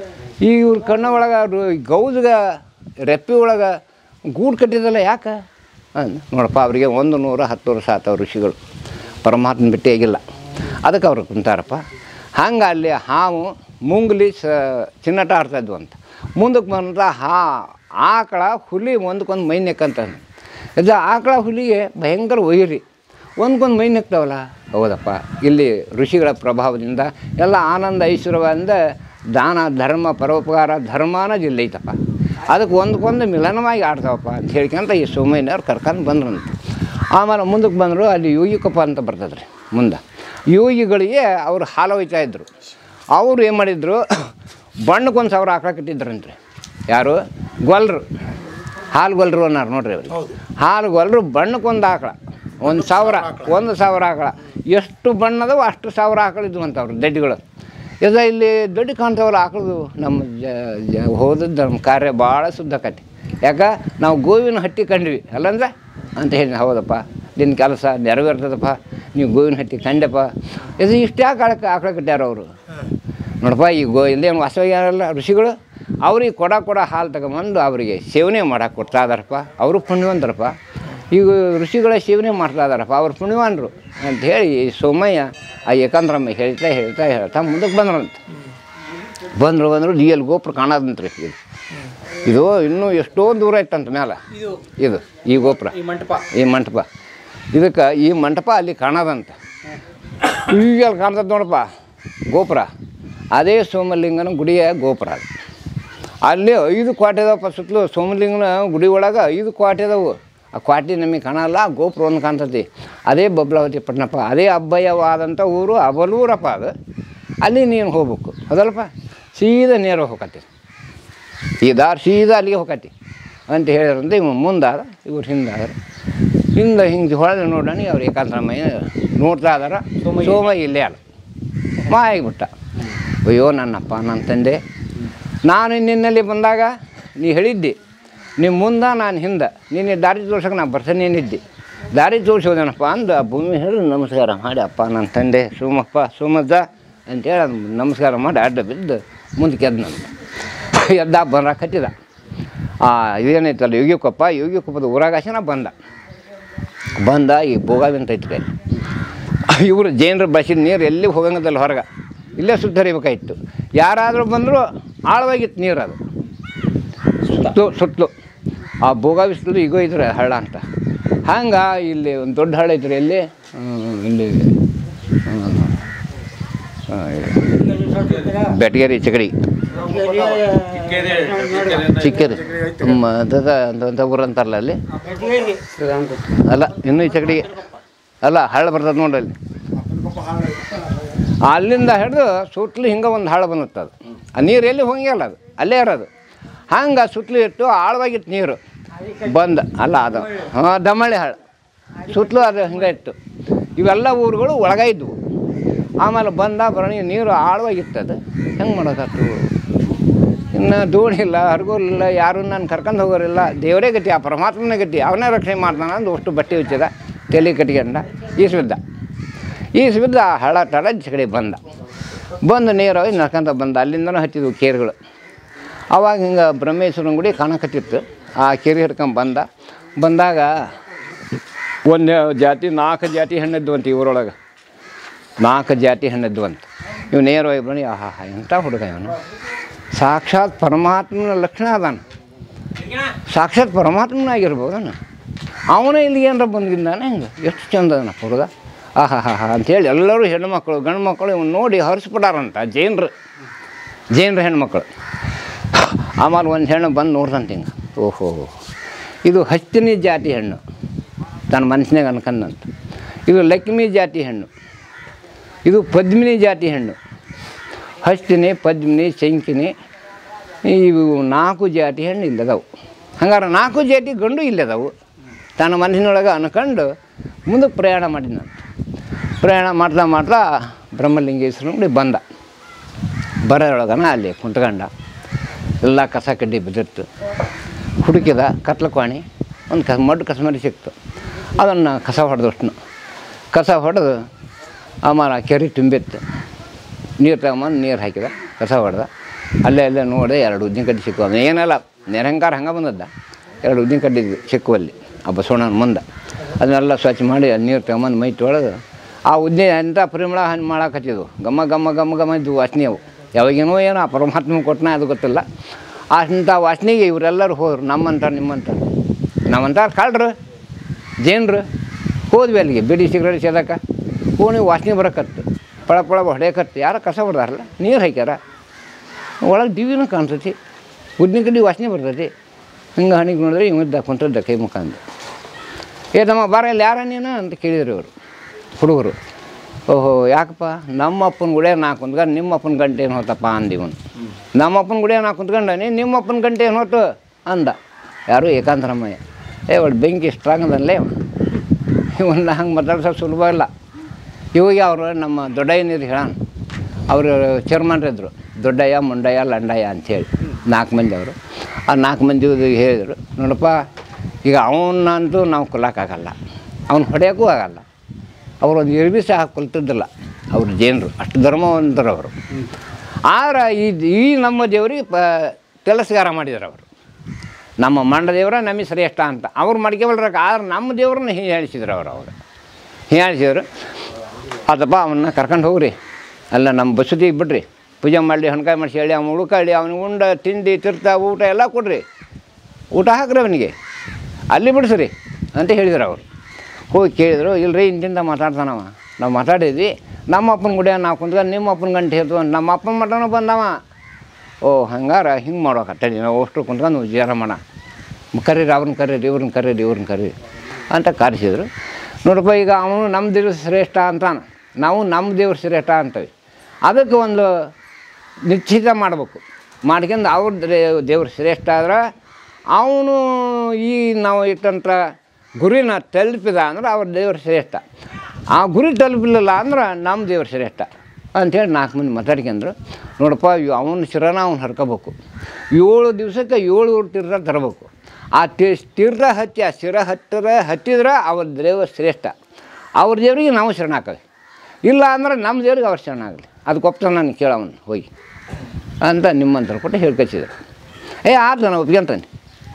ಈ ಇವ್ರ ಕಣ್ಣ ಒಳಗೆ ಗೌಜಗ ರೆಪ್ಪಿ ಒಳಗೆ ಗೂಡು ಕಟ್ಟಿದಲ್ಲ ಯಾಕೆ ಅಂದ್ ನೋಡಪ್ಪ ಅವರಿಗೆ ಒಂದು ನೂರ ಹತ್ತು ವರ್ಷ ಆತವ ಋಷಿಗಳು ಪರಮಾತ್ಮ ಭೇಟಿಯಾಗಿಲ್ಲ ಅದಕ್ಕೆ ಅವ್ರು ಕುಂತಾರಪ್ಪ ಹಂಗೆ ಅಲ್ಲಿ ಹಾವು ಮುಂಗ್ಲಿ ಸ ಚಿನ್ನಟ ಆಡ್ತಾಯಿದ್ವು ಅಂತ ಮುಂದಕ್ಕೆ ಬಂದ ಹಾ ಆಕಳ ಹುಲಿ ಒಂದಕ್ಕೊಂದು ಮೈ ನೆಕ್ಕಂತ ಇದು ಆಕಳ ಹುಲಿಗೆ ಭಯಂಕರ ಒಯ್ಯಿರಿ ಒಂದ್ಕೊಂದು ಮೈ ನೆಕ್ತಾವಲ್ಲ ಹೌದಪ್ಪ ಇಲ್ಲಿ ಋಷಿಗಳ ಪ್ರಭಾವದಿಂದ ಎಲ್ಲ ಆನಂದ ಐಶ್ವರ್ಯದಿಂದ ದಾನ ಧರ್ಮ ಪರೋಪಕಾರ ಧರ್ಮನ ಜಿಲ್ಲೆ ಐತಪ್ಪ ಅದಕ್ಕೆ ಒಂದಕ್ಕೊಂದು ಮಿಲನವಾಗಿ ಆಡ್ತಾವಪ್ಪ ಅಂತ ಹೇಳ್ಕೊಂತ ಈ ಸೋಮಯ್ಯನವ್ರು ಕರ್ಕೊಂಡು ಬಂದ್ರಂತ ಆಮೇಲೆ ಮುಂದಕ್ಕೆ ಬಂದರು ಅಲ್ಲಿ ಯೋಗಿಕಪ್ಪ ಅಂತ ಬರ್ತದೆ ರೀ ಮುಂದೆ ಯೋಗಿಗಳಿಗೆ ಅವರು ಹಾಲು ಒಯ್ತಾ ಇದ್ರು ಅವರು ಏನು ಮಾಡಿದ್ರು ಬಣ್ಣಕ್ಕೊಂದು ಸಾವಿರ ಆಕಳ ಕಟ್ಟಿದ್ರಂತ್ರಿ ಯಾರು ಗೊಲ್ರು ಹಾಲು ಗೊಲ್ರು ಅನ್ನಾರು ನೋಡ್ರಿ ಅವ್ರಿಗೆ ಹಾಲು ಗೊಲ್ರು ಬಣ್ಣಕ್ಕೊಂದು ಆಕಳ ಒಂದು ಸಾವಿರ ಒಂದು ಸಾವಿರ ಆಕಳ ಎಷ್ಟು ಬಣ್ಣದವು ಅಷ್ಟು ಸಾವಿರ ಆಕಳ ಇದ್ವು ಅಂತ ಅವ್ರು ದಡ್ಡಿಗಳು ಇದು ಇಲ್ಲಿ ದೊಡ್ಡ ಕಾಣ್ತಾವಲ್ಲ ಆಕಳದು ನಮ್ಮ ಜ ಜ ಹೋದದ್ದು ನಮ್ಮ ಕಾರ್ಯ ಭಾಳ ಶುದ್ಧಕತಿ ಯಾಕೆ ನಾವು ಗೋವಿನ ಹಟ್ಟಿ ಕಂಡ್ವಿ ಅಲ್ಲಂದ್ರೆ ಅಂತ ಹೇಳಿ ಹೌದಪ್ಪ ನಿನ್ನ ಕೆಲಸ ನೆರವೇರ್ತದಪ್ಪ ನೀವು ಗೋವಿನ ಹಟ್ಟಿ ಕಂಡಪ್ಪ ಇದು ಇಷ್ಟು ಯಾಕೆ ಆಳಕ್ಕೆ ಆಕಳ ಕಟ್ಟ್ಯಾರ ಅವರು ನೋಡಪ್ಪ ಈ ಗೋ ಇಲ್ಲೇನು ವಾಸವಾಗಿಯಾರಲ್ಲ ಋಷಿಗಳು ಅವ್ರಿಗೆ ಕೊಡ ಕೊಡ ಹಾಲು ತಗೊಂಬಂದು ಅವರಿಗೆ ಸೇವನೆ ಮಾಡಕ್ಕೆ ಕೊಡ್ತಾ ಇದಾರಪ್ಪ ಅವರು ಪುಣ್ಯವಂತರಪ್ಪ ಈಗ ಋಷಿಗಳ ಸೇವನೆ ಮಾಡ್ತಾ ಇದಾರಪ್ಪ ಅವ್ರು ಪುಣ್ಯವಾನ್ರು ಅಂತ ಹೇಳಿ ಈ ಸೋಮಯ್ಯ ಆ ಏಕಾಂತರಮ್ಮ ಹೇಳ್ತಾ ಹೇಳ್ತಾ ಹೇಳ್ತಾ ಮುಂದಕ್ಕೆ ಬಂದ್ರಂತ ಬಂದರು ಬಂದರು ಡಿ ಎಲ್ ಗೋಪುರ ಕಾಣೋದಂತ್ರಿ ಇದು ಇದು ಇನ್ನೂ ಎಷ್ಟೋ ದೂರ ಇತ್ತಂತ ಮೇಲೆ ಇದು ಇದು ಈ ಗೋಪುರ ಈ ಮಂಟಪ ಈ ಮಂಟಪ ಇದಕ್ಕೆ ಈ ಮಂಟಪ ಅಲ್ಲಿ ಕಾಣೋದಂತ ಈಗ ಅಲ್ಲಿ ಕಾಣ್ತದೆ ನೋಡಪ್ಪ ಗೋಪುರ ಅದೇ ಸೋಮಲಿಂಗನ ಗುಡಿಯ ಗೋಪುರ ಅದು ಅಲ್ಲಿ ಐದು ಕ್ವಾಟೆ ಅದಾವಪ್ಪ ಸುತ್ತಲೂ ಸೋಮಲಿಂಗನ ಗುಡಿ ಒಳಗೆ ಐದು ಕ್ವಾಟೆ ಅದಾವು ಆ ಕ್ವಾಟಿ ನಮಗೆ ಕಾಣಲ್ಲ ಗೋಪುರ ಒಂದು ಕಾಣ್ತತಿ ಅದೇ ಬಬ್ಲಾವತಿ ಪಟ್ಟಣಪ್ಪ ಅದೇ ಅಬ್ಬಯ್ಯವಾದಂಥ ಊರು ಅಬಲೂರಪ್ಪ ಅದು ಅಲ್ಲಿ ನೀನು ಹೋಗ್ಬೇಕು ಅದಲ್ಲಪ್ಪ ಸೀದಾ ನೇರ ಹೋಗತ್ತೆ ಈ ದಾರಿ ಸೀದಾ ಅಲ್ಲಿಗೆ ಹೋಗತಿ ಅಂತ ಹೇಳಿದ್ರಂತೆ ಇವ್ ಮುಂದಾದ ಇವ್ರು ಹಿಂದಾದ್ರ ಹಿಂದೆ ಹಿಂಗೆ ಹೊಳೆದು ನೋಡೋಣ ಅವ್ರು ಏಕಾಂತರಮಯ್ಯ ನೋಡ್ತಾ ಇದಾರ ಸೋಮ ಇಲ್ಲೇ ಅಲ್ಲ ಮಾಯಾಗಿಬಿಟ್ಟ ಅಯ್ಯೋ ನನ್ನಪ್ಪ ನನ್ನ ತಂದೆ ನಾನು ನಿನ್ನಲ್ಲಿ ಬಂದಾಗ ನೀ ಹೇಳಿದ್ದಿ ನಿಮ್ಮ ಮುಂದೆ ನಾನು ಹಿಂದೆ ನಿನ್ನೆ ದಾರಿ ತೋರ್ಸಕ್ಕೆ ನಾನು ಬರ್ತಾನೆ ಏನಿದ್ದೆ ದಾರಿ ತೋರಿಸೋದೇನಪ್ಪ ಅಂದು ಆ ಭೂಮಿ ಹೇಳಿ ನಮಸ್ಕಾರ ಮಾಡಿ ಅಪ್ಪ ನನ್ನ ತಂದೆ ಸೋಮಪ್ಪ ಸೋಮಜ್ಜ ಅಂತೇಳಿ ಅದು ನಮಸ್ಕಾರ ಮಾಡಿ ಅಡ್ಡ ಬಿದ್ದು ಮುಂದಕ್ಕೆ ಎದ್ದು ನಂದು ಎದ್ದ ಬಂದ ಕಟ್ಟಿದ ಆ ಇದೇನೈತಲ್ಲ ಯೋಗಿಕೊಪ್ಪ ಯೋಗಿಕೊಪ್ಪದ ಊರಾಗಾಸನ ಬಂದ ಬಂದ ಈ ಬೋಗಾವಿ ಅಂತ ಐತಿ ಅಲ್ಲಿ ಇವರು ಜೈನರು ಬಸಿದ ನೀರು ಎಲ್ಲಿ ಹೋಗಂಗದಲ್ಲ ಹೊರಗೆ ಇಲ್ಲೇ ಸುತ್ತ ಹರಿಬೇಕಾಗಿತ್ತು ಯಾರಾದರೂ ಬಂದರೂ ಆಳವಾಗಿತ್ತು ನೀರು ಅದು ಸುತ್ತಲೂ ಸುತ್ತಲೂ ಆ ಬೋಗಾವಿ ಸುತ್ತಲೂ ಈಗ ಇದ್ರೆ ಹಳ್ಳ ಅಂತ ಹಂಗೆ ಇಲ್ಲಿ ಒಂದು ದೊಡ್ಡ ಹಳ್ಳ ಐತ್ರಿ ಎಲ್ಲಿ ಹ್ಮ್, ಇಲ್ಲಿ ಹ್ಮ್, ಆ, ಬೆಟಗೇರಿ ಚಕಡಿ ಚಿಕ್ಕೇರಿ ಅಂತ ಅಂತ ಊರು ಅಂತಾರಲ್ಲ ಅಲ್ಲಿ ಅಲ್ಲ ಇನ್ನೂ ಈ ಚಕಡಿಗೆ ಅಲ್ಲ ಹಳ್ಳ ಬರ್ತದೆ ನೋಡ್ರಿ ಅಲ್ಲಿ ಅಲ್ಲಿಂದ ಹಿಡಿದು ಸುತ್ತಲೂ ಹಿಂಗೆ ಒಂದು ಹಾಳು ಬಂದಿತ್ತು ಅದು ಆ ನೀರು ಎಲ್ಲಿ ಹೋಗಿಲ್ಲ ಅದು ಅಲ್ಲೇ ಇರೋದು ಹಂಗೆ ಸುತ್ತಲೂ ಇಟ್ಟು ಆಳವಾಗಿತ್ತು ನೀರು ಬಂದ ಅಲ್ಲ ಅದು ಹಾಂ ದಮ್ಮಳ್ಳಿ ಹಾಳು ಸುತ್ತಲೂ ಅದು ಹಿಂಗೆ ಇತ್ತು ಇವೆಲ್ಲ ಊರುಗಳು ಒಳಗ ಇದ್ವು ಆಮೇಲೆ ಬಂದ ಬರಣಿ ನೀರು ಆಳವಾಗಿತ್ತು ಅದು ಹೆಂಗೆ ಮಾಡೋಕತ್ತು ಇನ್ನು ದೋಣಿ ಇಲ್ಲ ಹರ್ಗೋಲಿಲ್ಲ ಯಾರು ನಾನು ಕರ್ಕೊಂಡು ಹೋಗೋರಿಲ್ಲ ದೇವರೇ ಗತಿ ಆ ಪರಮಾತ್ಮನೇ ಗತಿ ಅವನೇ ರಕ್ಷಣೆ ಮಾಡ್ತಾನೆ ಅಂದು ಅಷ್ಟು ಬಟ್ಟೆ ಹುಚ್ಚಿದ ತಲೆ ಕಟ್ಕೊಂಡ ಈಸ್ಬಿದ್ದ ಈಸ್ಬಿದ್ದ ಹಳ ತಡ ಕಡೆ ಬಂದ ಬಂದು ನೇರವಾಗಿ ನಡ್ಕೊಂತ ಬಂದ ಅಲ್ಲಿಂದನೂ ಹತ್ತಿದ್ವು ಕೇರ್ಗಳು ಅವಾಗ ಹಿಂಗೆ ಬ್ರಹ್ಮೇಶ್ವರನ ಗುಡಿ ಕಾಣಕತ್ತಿತ್ತು ಆ ಕೆರೆ ಹಿಡ್ಕೊಂಡ್ ಬಂದ ಬಂದಾಗ ಒಂದು ಜಾತಿ ನಾಲ್ಕು ಜಾತಿ ಹಣ್ಣಿದ್ವು ಅಂತ ಇವರೊಳಗೆ ನಾಲ್ಕು ಜಾತಿ ಹಣ್ಣಿದ್ವು ಅಂತ ಇವು ನೇರವಾಗಿ ಬನ್ನಿ ಆಹಾ ಎಂಥ ಹುಡುಗ ಇವನು ಸಾಕ್ಷಾತ್ ಪರಮಾತ್ಮನ ಲಕ್ಷಣ ಅದಾನ ಸಾಕ್ಷಾತ್ ಪರಮಾತ್ಮನಾಗಿರ್ಬೋದನ ಅವನೇ ಇಲ್ಲಿಗೆ ಏನಾರ ಬಂದಿದ್ದಾನೆ ಹಿಂಗೆ ಎಷ್ಟು ಚಂದ ಅದನ ಹುಡುಗ ಆಹಾ ಹಾ ಹಾ ಅಂಥೇಳಿ ಎಲ್ಲರೂ ಹೆಣ್ಮಕ್ಳು ಗಂಡು ಮಕ್ಕಳು ಇವನು ನೋಡಿ ಹರಿಸ್ಬಿಟ್ಟಾರಂತ ಜೈನರು ಜೈನರ ಹೆಣ್ಮಕ್ಳು ಆಮೇಲೆ ಒಂದು ಹೆಣ್ಣು ಬಂದು ನೋಡ್ದಂತ ಹಿಂಗೆ ಓಹೋ ಇದು ಹಚ್ಚಿನಿ ಜಾತಿ ಹೆಣ್ಣು ತನ್ನ ಮನಸ್ಸಿನಾಗ ಅನ್ಕಂದಂತ ಇದು ಲಕ್ಷ್ಮಿ ಜಾತಿ ಹೆಣ್ಣು ಇದು ಪದ್ಮಿನಿ ಜಾತಿ ಹೆಣ್ಣು ಹಸ್ತಿನಿ ಪದ್ಮಿನಿ ಶಂಕಿನಿ ಇವು ನಾಲ್ಕು ಜಾತಿ ಹೆಣ್ಣು ಇಲ್ಲದವು ಹಂಗಾರೆ ನಾಲ್ಕು ಜಾತಿ ಗಂಡು ಇಲ್ಲದವು ತನ್ನ ಮನಸ್ಸಿನೊಳಗೆ ಅನ್ಕೊಂಡು ಮುಂದಕ್ಕೆ ಪ್ರಯಾಣ ಮಾಡಿದ್ನಂತ ಪ್ರಯಾಣ ಮಾಡ್ತಾ ಮಾಡ್ತಾ ಬ್ರಹ್ಮಲಿಂಗೇಶ್ವರ ನೋಡಿ ಬಂದ ಬರೋಳಗನ ಅಲ್ಲಿ ಕುಂತ್ಕಂಡ ಎಲ್ಲ ಕಸ ಕಡ್ಡಿ ಬಿದ್ದಿತ್ತು ಹುಡುಕಿದ ಕತ್ಲಕ್ವಾಣಿ ಒಂದು ಕ ಮಡ್ಡು ಕಸಮರಿ ಸಿಕ್ತು ಅದನ್ನು ಕಸ ಹೊಡೆದಷ್ಟು ಕಸ ಹೊಡೆದು ಆಮೇಲೆ ಕೆರೆ ತುಂಬಿತ್ತು ನೀರು ತಗೊಂಬಂದು ನೀರು ಹಾಕಿದ ಕಸ ಹೊಡೆದ ಅಲ್ಲೇ ಅಲ್ಲೇ ನೋಡಿ ಎರಡು ಉದ್ದಿನ ಕಡ್ಡಿ ಸಿಕ್ಕು ಅದು ಏನಲ್ಲ ನೆರಂಕಾರ ಹಂಗೆ ಬಂದದ್ದ ಎರಡು ಉದ್ದಿನ ಕಡ್ಡಿ ಇದ್ವು ಸಿಕ್ಕುವಲ್ಲಿ ಆ ಬಸವಣ್ಣನ ಮುಂದೆ ಅದನ್ನೆಲ್ಲ ಸ್ವಚ್ಛ ಮಾಡಿ ಅಲ್ಲಿ ನೀರು ತಗೊಂಬಂದು ಮೈ ತೊಳೆದು ಆ ಉದ್ದಿನ ಎಂಥ ಪರಿಮಳ ಹಣ್ಣು ಮಾಡಾಕತ್ತಿದ್ವು ಗಮ್ಮ ಗಮ್ಮ ಗಮ್ಮ ಗಮ್ಮ ಇದ್ವು ವಾಸನೆ ಅವು ಯಾವಾಗೇನೋ ಏನೋ ಆ ಪರಮಾತ್ಮ ಕೊಟ್ಟನ ಅದು ಗೊತ್ತಿಲ್ಲ ಅಂಥ ವಾಸನೆಗೆ ಇವರೆಲ್ಲರೂ ಹೋದ್ರು ನಮ್ಮಂತ ನಿಮ್ಮಂತ ನಮ್ಮಂತ ಕಳ್ರು ಜೇನ್ರು ಹೋದ್ವಿ ಅಲ್ಲಿಗೆ ಬಿಡಿ ಸಿಗರೇಟ್ ಸೇದಕ ಕೋಣಿ ವಾಸನೆ ಬರಕತ್ತು ಪಳ ಪಳ ಹೊಡೆಯಕತ್ತು ಯಾರೋ ಕಸ ಹೊಡೆದಾರಲ್ಲ ನೀರು ಹಾಕ್ಯಾರ ಒಳಗೆ ದಿವ್ಯನೂ ಕಾಣ್ತೈತಿ ಉದ್ದಿನ ಕಡ್ಡಿ ವಾಸನೆ ಬರ್ತೈತಿ ಹಿಂಗೆ ಹಣಿಗೆ ನೋಡಿದ್ರೆ ಇವಿದ್ದ ಕುಂತದ್ದ ಕೈ ಮುಖ ಅಂದು ಏ ತಮ್ಮ ಬಾರ ಇಲ್ಲಿ ಯಾರ ನೀನು ಅಂತ ಕೇಳಿದ್ರು ಇವರು ಹುಡುಗರು ಓಹೋ ಯಾಕಪ್ಪ ನಮ್ಮ ಅಪ್ಪನ ಗುಡಿಯಾಗ ನಾ ಕುಂತ್ಕೊಂಡು ನಿಮ್ಮ ಅಪ್ಪನ ಗಂಟೆ ಏನು ಹೋತಪ್ಪ ಅಂದಿವನು ನಮ್ಮ ಅಪ್ಪನ ಗುಡಿಯಾಗ ನಾ ಕುಂತ್ಕೊಂಡನಿ ನಿಮ್ಮ ಅಪ್ಪನ ಗಂಟೆ ಏನು ಹೋತು ಅಂದ ಯಾರು ಏಕಾಂತರಮ್ಮಯ್ಯ ಏ ಒಳ್ಳೆ ಬೆಂಕಿ ಸ್ಟ್ರಾಂಗ್ ಅದಲ್ಲೇ ಇವನ್ನ ಹಂಗೆ ಮಾತಾಡ್ಸೋದು ಸುಲಭ ಇಲ್ಲ ಇವಾಗ ಅವರು ನಮ್ಮ ದೊಡ್ಡಯ್ಯ ನೀರು ಹೇಳೋಣ ಅವರು ಚೇರ್ಮನ್ ಇದ್ದರು ದೊಡ್ಡಯ್ಯ ಮುಂಡಯ್ಯ ಲಂಡಯ್ಯ ಅಂಥೇಳಿ ನಾಲ್ಕು ಮಂದಿ ಅವರು ಆ ನಾಲ್ಕು ಮಂದಿ ಹೇಳಿದರು ನೋಡಪ್ಪ ಈಗ ಅವನಂತೂ ನಾವು ಕೊಲ್ಲಕ್ಕಾಗಲ್ಲ ಅವ್ನು ಹೊಡೆಯೋಕ್ಕೂ ಆಗಲ್ಲ ಅವರು ಒಂದು ಇರ್ಬಿ ಸಹ ಕೊಲ್ತಿದ್ದಿಲ್ಲ ಅವ್ರು ಜೈನರು ಅಷ್ಟು ಧರ್ಮವಂತರು ಅವರು ಆದ್ರೆ ಈ ಈ ನಮ್ಮ ದೇವ್ರಿಗೆ ಪ ಕೆಲಸಗಾರ ಮಾಡಿದ್ರು ಅವರು ನಮ್ಮ ಮಂಡ ದೇವರ ನಮಗೆ ಶ್ರೇಷ್ಠ ಅಂತ ಅವ್ರು ಮಾಡ್ಕೊಬಲ್ರಕ್ಕ ಆದ್ರೆ ನಮ್ಮ ದೇವ್ರನ್ನ ಹೀಯಾಳಿಸಿದ್ರು ಅವರು ಅವರು ಹೀಯಾಳಿಸಿದ್ರು ಅದಪ್ಪ ಅವನ್ನ ಕರ್ಕೊಂಡು ಹೋಗ್ರಿ ಅಲ್ಲ ನಮ್ಮ ಬಸದಿಗೆ ಬಿಡ್ರಿ ಪೂಜೆ ಮಾಡಲಿ ಹಣ್ಕಾಯಿ ಮಾಡಿಸಿ ಹೇಳಿ ಅವ್ನು ಉಳ್ಕೊಳ್ಳಿ ಅವ್ನಿಗೆ ಉಂಡ ತಿಂಡಿ ತಿರ್ತ ಊಟ ಎಲ್ಲ ಕೊಡ್ರಿ ಊಟ ಹಾಕ್ರಿ ಅವನಿಗೆ ಅಲ್ಲಿ ಬಿಡಿಸ್ರಿ ಅಂತ ಹೇಳಿದ್ರು ಅವರು ಹೋಗಿ ಕೇಳಿದ್ರು ಇಲ್ರಿ ಇಂತಿಂದ ಮಾತಾಡ್ತಾನವ ನಾವು ಮಾತಾಡಿದ್ವಿ ನಮ್ಮ ಅಪ್ಪನ ಗುಡಿಯ ನಾವು ಕುಂತ್ಕೊಂಡು ನಿಮ್ಮ ಅಪ್ಪನ ಗಂಟೆ ಹೇಳ್ತು ನಮ್ಮ ಅಪ್ಪನ ಮಟನೂ ಬಂದವ ಓ ಹಂಗಾರ ಹಿಂಗೆ ಮಾಡ್ಬೇಕತ್ತಡಿ ನಾವು ಅಷ್ಟು ಕುಂತ್ಕೊಂಡು ವಿಚಾರ ಮಾಡ ಕರೀರಿ ಅವ್ರನ್ನ ಕರೀರಿ ಇವ್ರನ್ನ ಕರೀರಿ ಇವ್ರನ್ನ ಕರೀರಿ ಅಂತ ಕರೆಸಿದ್ರು ನೋಡಪ್ಪ ಈಗ ಅವನು ನಮ್ಮ ದೇವ್ರ ಶ್ರೇಷ್ಠ ಅಂತಾನೆ ನಾವು ನಮ್ಮ ದೇವ್ರ ಶ್ರೇಷ್ಠ ಅಂತೇವೆ ಅದಕ್ಕೆ ಒಂದು ನಿಶ್ಚಿತ ಮಾಡಬೇಕು ಮಾಡ್ಕೊಂಡು ಅವ್ರ ದೇ- ದೇವ್ರ ಶ್ರೇಷ್ಠ ಆದ್ರೆ ಅವನು ಈ ನಾವು ಇಟ್ಟಂಥ ಗುರಿನ ತಲುಪಿದ ಅಂದ್ರೆ ಅವ್ರ ದೇವ್ರ ಶ್ರೇಷ್ಠ ಆ ಗುರಿ ತಲುಪಿಲ್ಲ ಅಂದ್ರೆ ನಮ್ಮ ದೇವ್ರ ಶ್ರೇಷ್ಠ ಅಂಥೇಳಿ ನಾಲ್ಕು ಮಂದಿ ಮಾತಾಡ್ಕೊಂಡ್ರು ನೋಡಪ್ಪ ಇವ್ ಅವನ ಶಿರನ ಅವ್ನು ಹರ್ಕೋಬೇಕು ಏಳು ದಿವಸಕ್ಕೆ ಏಳು ತೀರ್ಥ ತರಬೇಕು ಆ ತಿ ತೀರ್ಥ ಹತ್ತಿ ಆ ಶಿರ ಹತ್ತಿರ ಹತ್ತಿದ್ರೆ ಅವ್ರ ದೇವ್ರ ಶ್ರೇಷ್ಠ ಅವ್ರ ದೇವ್ರಿಗೆ ನಾವು ಶರಣಾಕವಿ ಇಲ್ಲ ಅಂದ್ರೆ ನಮ್ಮ ದೇವ್ರಿಗೆ ಅವ್ರು ಶರಣಾಗಲಿ ಅದಕ್ಕೆ ಒಪ್ತಾನೆ ನಾನು ಕೇಳವನು ಹೋಗಿ ಅಂತ ನಿಮ್ಮಂತರ ಕೊಟ್ಟು ಹೇಳ್ಕಚ್ಚಿದ್ರು ಏ ಆಯ್ತು ನಾನು ಒಪ್ಕೊಂತಾನೆ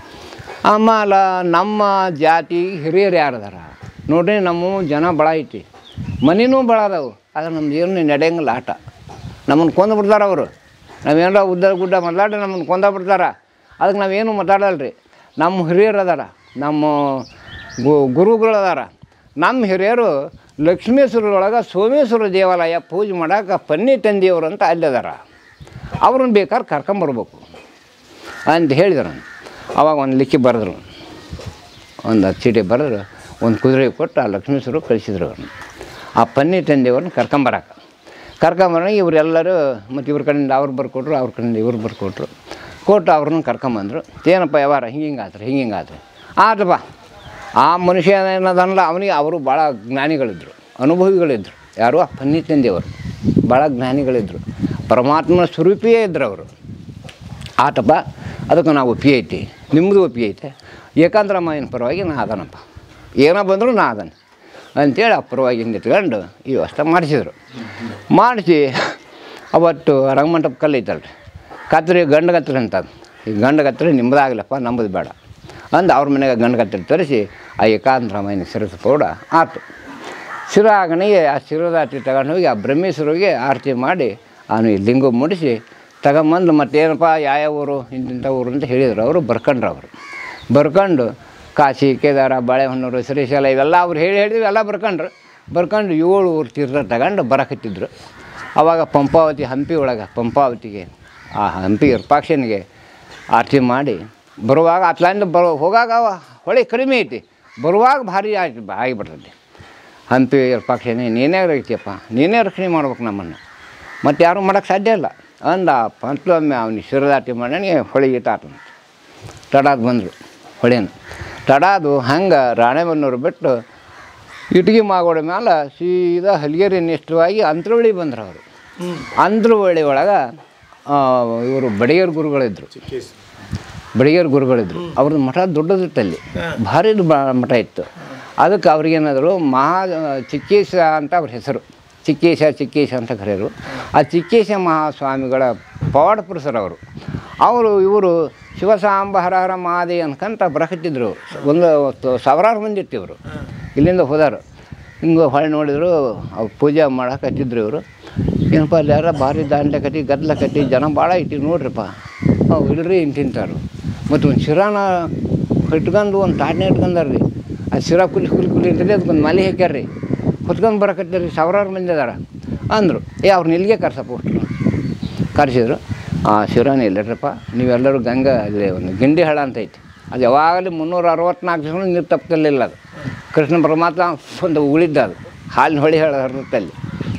ಆಮೇಲೆ ನಮ್ಮ ಜಾತಿ ಹಿರಿಯರು ಯಾರದಾರ ನೋಡ್ರಿ ನಮ್ಮ ಜನ ಭಾಳ ಐತಿ ಮನಿನೂ ಭಾಳ ಅದಾವು ಆದ್ರೆ ನಮ್ದು ಏನು ನಡೆಯಂಗಿಲ್ಲ ಆಟ ನಮ್ಮನ್ನು ಕೊಂದು ಬಿಡ್ತಾರೆ ಅವರು ನಾವೇನಾರ ಉದ್ದ ಗುಡ್ಡ ಮಾತಾಡಿ ನಮ್ಮನ್ನು ಕೊಂದ ಬಿಡ್ತಾರ ಅದಕ್ಕೆ ನಾವೇನು ಮಾತಾಡಲ್ರಿ ನಮ್ಮ ಹಿರಿಯರು ಅದಾರ ನಮ್ಮ ಗು ಗುರುಗಳು ಅದಾರ ನಮ್ಮ ಹಿರಿಯರು ಲಕ್ಷ್ಮೇಶ್ವರೊಳಗೆ ಸೋಮೇಶ್ವರ ದೇವಾಲಯ ಪೂಜೆ ಮಾಡೋಕೆ ಪನ್ನಿ ತಂದೆಯವರು ಅಂತ ಅಲ್ಲಿ ಅದಾರ ಅವ್ರನ್ನ ಬೇಕಾದ್ರೆ ಕರ್ಕೊಂಬರ್ಬೇಕು ಅಂತ ಹೇಳಿದ್ರು ಅವಾಗ ಒಂದು ಲಿಖಿ ಬರೆದ್ರು ಒಂದು ಹತ್ತು ಚೀಟಿ ಬರೆದ್ರು ಒಂದು ಕುದುರೆ ಕೊಟ್ಟು ಆ ಲಕ್ಷ್ಮೇಶ್ವರ ಕಳಿಸಿದ್ರು ಅವ್ರನ್ನ ಆ ಪನ್ನಿ ತಂದೆಯವ್ರನ್ನ ಕರ್ಕೊಂಬರಕ್ಕೆ ಕರ್ಕೊಂಬರ ಇವರೆಲ್ಲರೂ ಮತ್ತು ಇವ್ರ ಕಡೆಯಿಂದ ಅವ್ರು ಬರ್ಕೊಟ್ರು ಅವ್ರ ಕಡೆಯಿಂದ ಇವ್ರು ಬರ್ಕೊಟ್ರು ಕೊಟ್ಟು ಅವ್ರನ್ನ ಕರ್ಕೊಂಬಂದರು ಏನಪ್ಪ ಯಾವಾರ ಹಿಂಗೆ ಹಿಂಗೆ ಆತ್ರಿ ಹಿಂಗೆ ಹಿಂಗೆ ಆತ್ರಿ ಆತಪ್ಪ ಆ ಮನುಷ್ಯ ಏನದನಲ್ಲ ಅವನಿಗೆ ಅವರು ಭಾಳ ಜ್ಞಾನಿಗಳಿದ್ದರು ಅನುಭವಿಗಳಿದ್ದರು ಯಾರು ಆ ಪನ್ನಿತಂದೆಯವರು ಭಾಳ ಜ್ಞಾನಿಗಳಿದ್ದರು ಪರಮಾತ್ಮನ ಸ್ವರೂಪಿಯೇ ಇದ್ದರು ಅವರು ಆತಪ್ಪ ಅದಕ್ಕೆ ನಾವು ಒಪ್ಪಿಗೆ ಐತಿ ನಿಮ್ಮದು ಒಪ್ಪಿಗೆ ಐತೆ ಏಕಾಂತರಮ್ಮನ ಪರವಾಗಿ ನಾ ಅದನಪ್ಪ ಏನೋ ಬಂದರೂ ನಾ ಅದನ್ನು ಅಂಥೇಳಿ ಆ ಪರವಾಗಿ ನಿಂತ್ಕೊಂಡು ಈ ವ್ಯವಸ್ಥೆ ಮಾಡಿಸಿದ್ರು ಮಾಡಿಸಿ ಅವತ್ತು ರಂಗಮಂಟಪ ಕಲ್ಲು ಐತಲ್ರಿ ಕತ್ರಿ ಗಂಡು ಕತ್ರಿ ಅಂತ ಈ ಗಂಡು ಕತ್ರಿ ನಿಮ್ಮದಾಗಲಪ್ಪ ನಂಬುದು ಬೇಡ ಅಂದು ಅವ್ರ ಮನೆಗೆ ಗಂಡು ಕತ್ರಿ ತರಿಸಿ ಆ ಏಕಾಂತರಾಮಯ್ಯನ ಶಿರಸ ಪೌಡ ಆತು ಶಿರ ಆಗಣಿಗೆ ಆ ಶಿರದ ಆರತಿ ತಗೊಂಡು ಹೋಗಿ ಆ ಬ್ರಹ್ಮೇಶ್ವರಿಗೆ ಆರತಿ ಮಾಡಿ ಅವನು ಈ ಲಿಂಗ ಮುಡಿಸಿ ತಗೊಂಬಂದು ಮತ್ತೇನಪ್ಪ ಯಾವ್ಯಾವ ಊರು ಇಂತಿಂಥ ಊರು ಅಂತ ಹೇಳಿದರು ಅವರು ಬರ್ಕೊಂಡ್ರು ಅವರು ಬರ್ಕೊಂಡು ಕಾಶಿ ಕೇದಾರ ಬಾಳೆಹೊನ್ನೂರು ಶ್ರೀಶೈಲ ಇವೆಲ್ಲ ಅವ್ರು ಹೇಳಿ ಹೇಳಿದ್ವಿ ಎಲ್ಲ ಬರ್ಕೊಂಡ್ರು ಬರ್ಕೊಂಡು ಏಳು ಊರು ತೀರ್ಥ ತಗೊಂಡು ಬರಕತ್ತಿದ್ರು ಆವಾಗ ಪಂಪಾವತಿ ಹಂಪಿ ಒಳಗೆ ಪಂಪಾವತಿಗೆ ಆ ಹಂಪಿ ವಿರೂಪಾಕ್ಷನಿಗೆ ಆರತಿ ಮಾಡಿ ಬರುವಾಗ ಅತ್ಲಾಂದ ಬರೋ ಹೋಗಾಗ ಅವ ಹೊಳೆ ಕಡಿಮೆ ಐತಿ ಬರುವಾಗ ಭಾರಿ ಆಯ್ತು ಆಗಿಬಿಡ್ತೈತಿ ಹಂಪಿ ವಿರೂಪಾಕ್ಷನೇ ನೀನೇ ರೈತಿಯಪ್ಪ ನೀನೇ ರಕ್ಷಣೆ ಮಾಡ್ಬೇಕು ನಮ್ಮನ್ನು ಮತ್ತು ಯಾರೂ ಮಾಡೋಕ್ಕೆ ಸಾಧ್ಯ ಇಲ್ಲ ಅಂದ ಪಂತ್ಲೊಮ್ಮೆ ಅವನಿಗೆ ಶಿರದಾಟಿ ಮಾಡಿ ಹೊಳಿಗೆ ತಾತಂತ ತಡಾದ ಬಂದರು ಹೊಳೇನ ತಡಾದು ಹಂಗೆ ರಾಣೆಬೆನ್ನೂರು ಬಿಟ್ಟು ಇಟ್ಗಿ ಮಾಗೋಡ ಮ್ಯಾಲೆ ಸೀದಾ ಹಲಿಗೆರಿ ನಿಷ್ಠವಾಗಿ ಅಂತರವಳ್ಳಿ ಬಂದ್ರು ಅವರು ಅಂತರವಳ್ಳಿ ಒಳಗೆ ಇವರು ಬಡಿಗೇರ್ ಗುರುಗಳಿದ್ರು ಬಡಿಗೇರ್ ಗುರುಗಳಿದ್ರು ಅವ್ರದ್ದು ಮಠ ದೊಡ್ಡದಿತ್ತು ಅಲ್ಲಿ ಭಾರಿ ಬ- ಮಠ ಇತ್ತು ಅದಕ್ಕೆ ಅವ್ರಿಗೇನಾದ್ರು ಮಹಾ ಚಿಕ್ಕೇಶ ಅಂತ ಅವ್ರ ಹೆಸರು ಚಿಕ್ಕೇಶ ಚಿಕ್ಕೇಶ ಅಂತ ಕರೆಯೋರು ಆ ಚಿಕ್ಕೇಶ ಮಹಾಸ್ವಾಮಿಗಳ ಪವಾಡ ಪುರುಷರು ಅವರು ಅವರು ಇವರು ಶಿವಸಾಂಬ ಹರ ಹರ ಮಾದಿ ಅನ್ಕಂತ ಬರಕತ್ತಿದ್ರು ಒಂದು ತ- ಸಾವಿರಾರು ಮಂದಿ ಇತ್ತು ಇವರು ಇಲ್ಲಿಂದ ಹೋದಾರು ಹಿಂಗೆ ಹೊಳೆ ನೋಡಿದ್ರು ಅವ್ರು ಪೂಜೆ ಮಾಡಕತ್ತಿದ್ರು ಇವರು ಏನಪ್ಪ ಅಲ್ಲಿ ಯಾರ ಭಾರಿ ದಾಂಡ್ಲೆ ಕಟ್ಟಿ ಗದ್ದಲ ಕಟ್ಟಿ ಜನ ಭಾಳ ಐತಿ ನೋಡ್ರಿಪ್ಪ ಅವು ಇಲ್ರಿ ಇಂತಿಂತಾರು ಮತ್ತು ಒಂದು ಶಿರಾನ ಇಟ್ಕೊಂಡು ಒಂದು ತಾಟ್ನೆ ಇಟ್ಕೊಂಡಾರ್ರಿ ಆ ಶಿರಾ ಕುಲಿ ಕುಲಿ ಕುಲಿ ಇರ್ತದೆ ಅದಕ್ಕೊಂದು ಮಲೆ ಹಾಕ್ಯಾರ್ರಿ ಹೊತ್ಕೊಂಡು ಬರಕತ್ತೀರಿ ಸಾವಿರಾರು ಮಂದಿ ಅದಾರ ಅಂದರು ಏ ಅವ್ರನ್ನ ಇಲ್ಲಿಗೆ ಕರ್ಸಪ್ಪ ಅಷ್ಟು ಕರೆಸಿದ್ರು ಆ ಶಿವರಾಣಿ ಇಲ್ಲರಪ್ಪ ನೀವೆಲ್ಲರೂ ಗಂಗಾ ಅಲ್ಲಿ ಒಂದು ಗಿಂಡಿ ಹಳ ಅಂತ ಐತಿ ಅದು ಯಾವಾಗಲೂ ಮುನ್ನೂರ ಅರವತ್ನಾಲ್ಕು ದಿವಸ ನೀರು ತಪ್ಪಲಿಲ್ಲ ಅದು ಕೃಷ್ಣ ಪರಮಾತ್ಮ ಒಂದು ಉಳಿದ್ದ ಅದು ಹಾಲಿನ ಹೊಳಿ ಹಳ ಹರಿದಲ್ಲಿ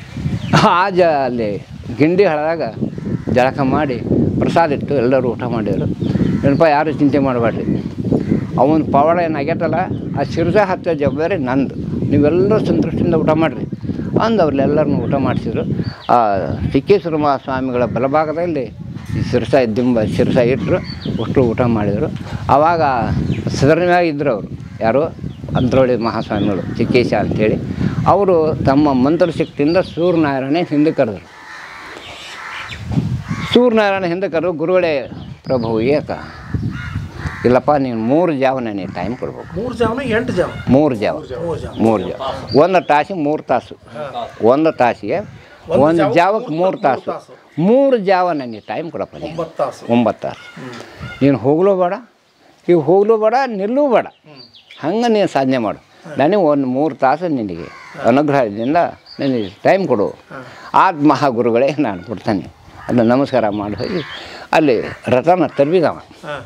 ಆ ಜ ಅಲ್ಲಿ ಗಿಂಡಿ ಹಳದಾಗ ಜಳಕ ಮಾಡಿ ಪ್ರಸಾದ ಇಟ್ಟು ಎಲ್ಲರೂ ಊಟ ಮಾಡಿದರು ಏನಪ್ಪ ಯಾರು ಚಿಂತೆ ಮಾಡಬೇಡ್ರಿ ಅವನ ಪವಾಡ ಏನಾಗೈತಲ್ಲ ಆ ಶಿರ್ಸ ಹತ್ತೋ ಜವಾಬ್ದಾರಿ ನಂದು ನೀವೆಲ್ಲರೂ ಸಂತೃಷ್ಟಿಯಿಂದ ಊಟ ಮಾಡಿರಿ ಅಂದು ಅವ್ರೆಲ್ಲರನ್ನೂ ಊಟ ಮಾಡಿಸಿದ್ರು ಆ ಸಿಕ್ಕೇಶ್ವರ ಮಹಾಸ್ವಾಮಿಗಳ ಬಲಭಾಗದಲ್ಲಿ ಈ ಶಿರ್ಸ ದಿಂಬ ಶಿರ್ಸ ಇಟ್ಟರು ಅಷ್ಟು ಊಟ ಮಾಡಿದರು ಆವಾಗ ಸದರ್ಮ್ಯಾಗ ಇದ್ದರು ಅವರು ಯಾರು ಅಂದ್ರೋಳಿ ಮಹಾಸ್ವಾಮಿಗಳು ಚಿಕ್ಕೇಶ ಅಂಥೇಳಿ ಅವರು ತಮ್ಮ ಮಂತ್ರಶಕ್ತಿಯಿಂದ ಸೂರ್ಯನಾರಾಯಣ ಹಿಂದೆ ಕರೆದರು ಸೂರ್ಯನಾರಾಯಣ ಹಿಂದೆ ಕರೆದು ಗುರುಗಳೇ ಪ್ರಭು ಏಕ ಇಲ್ಲಪ್ಪ ನೀನು ಮೂರು ಜಾವ ನನಗೆ ಟೈಮ್ ಕೊಡ್ಬೇಕು ಮೂರು ಜಾವನ ಎಂಟು ಜಾವ ಮೂರು ಜಾವ ಮೂರು ಜಾವ ಮೂರು ಜಾವ ಒಂದು ತಾಸಿಗೆ ಮೂರು ತಾಸು ಒಂದು ತಾಸಿಗೆ ಒಂದು ಒಂದು ಜಾವಕ್ಕೆ ಜಾವಕ್ಕೆ ಮೂರು ಮೂರು ತಾಸು ತಾಸು. ಮೂರು ಜಾವ ನನಗೆ ಟೈಮ್ ಕೊಡಪ್ಪ ನೀನು ಒಂಬತ್ತು ತಾಸು ಒಂಬತ್ತು ತಾಸು ನೀನು ಹೋಗ್ಲೂ ಬೇಡ ಈಗ ಹೋಗ್ಲೂ ಬೇಡ ನಿಲ್ಲೂ ಬೇಡ ಹಂಗೆ ನೀನು ಸಾಧನೆ ಮಾಡು ನನಗೆ ಒಂದು ಮೂರು ತಾಸು ನಿನಗೆ ಅನುಗ್ರಹದಿಂದ ನನಗೆ ಟೈಮ್ ಕೊಡು ಆದ ಮಹಾಗುರುಗಳೇ ನಾನು ಕೊಡ್ತಾನೆ ಅದನ್ನ ನಮಸ್ಕಾರ ಮಾಡಿ ಹೋಗಿ ಅಲ್ಲಿ ರಥನ ತರ್ಬಿದವ ಹಾಂ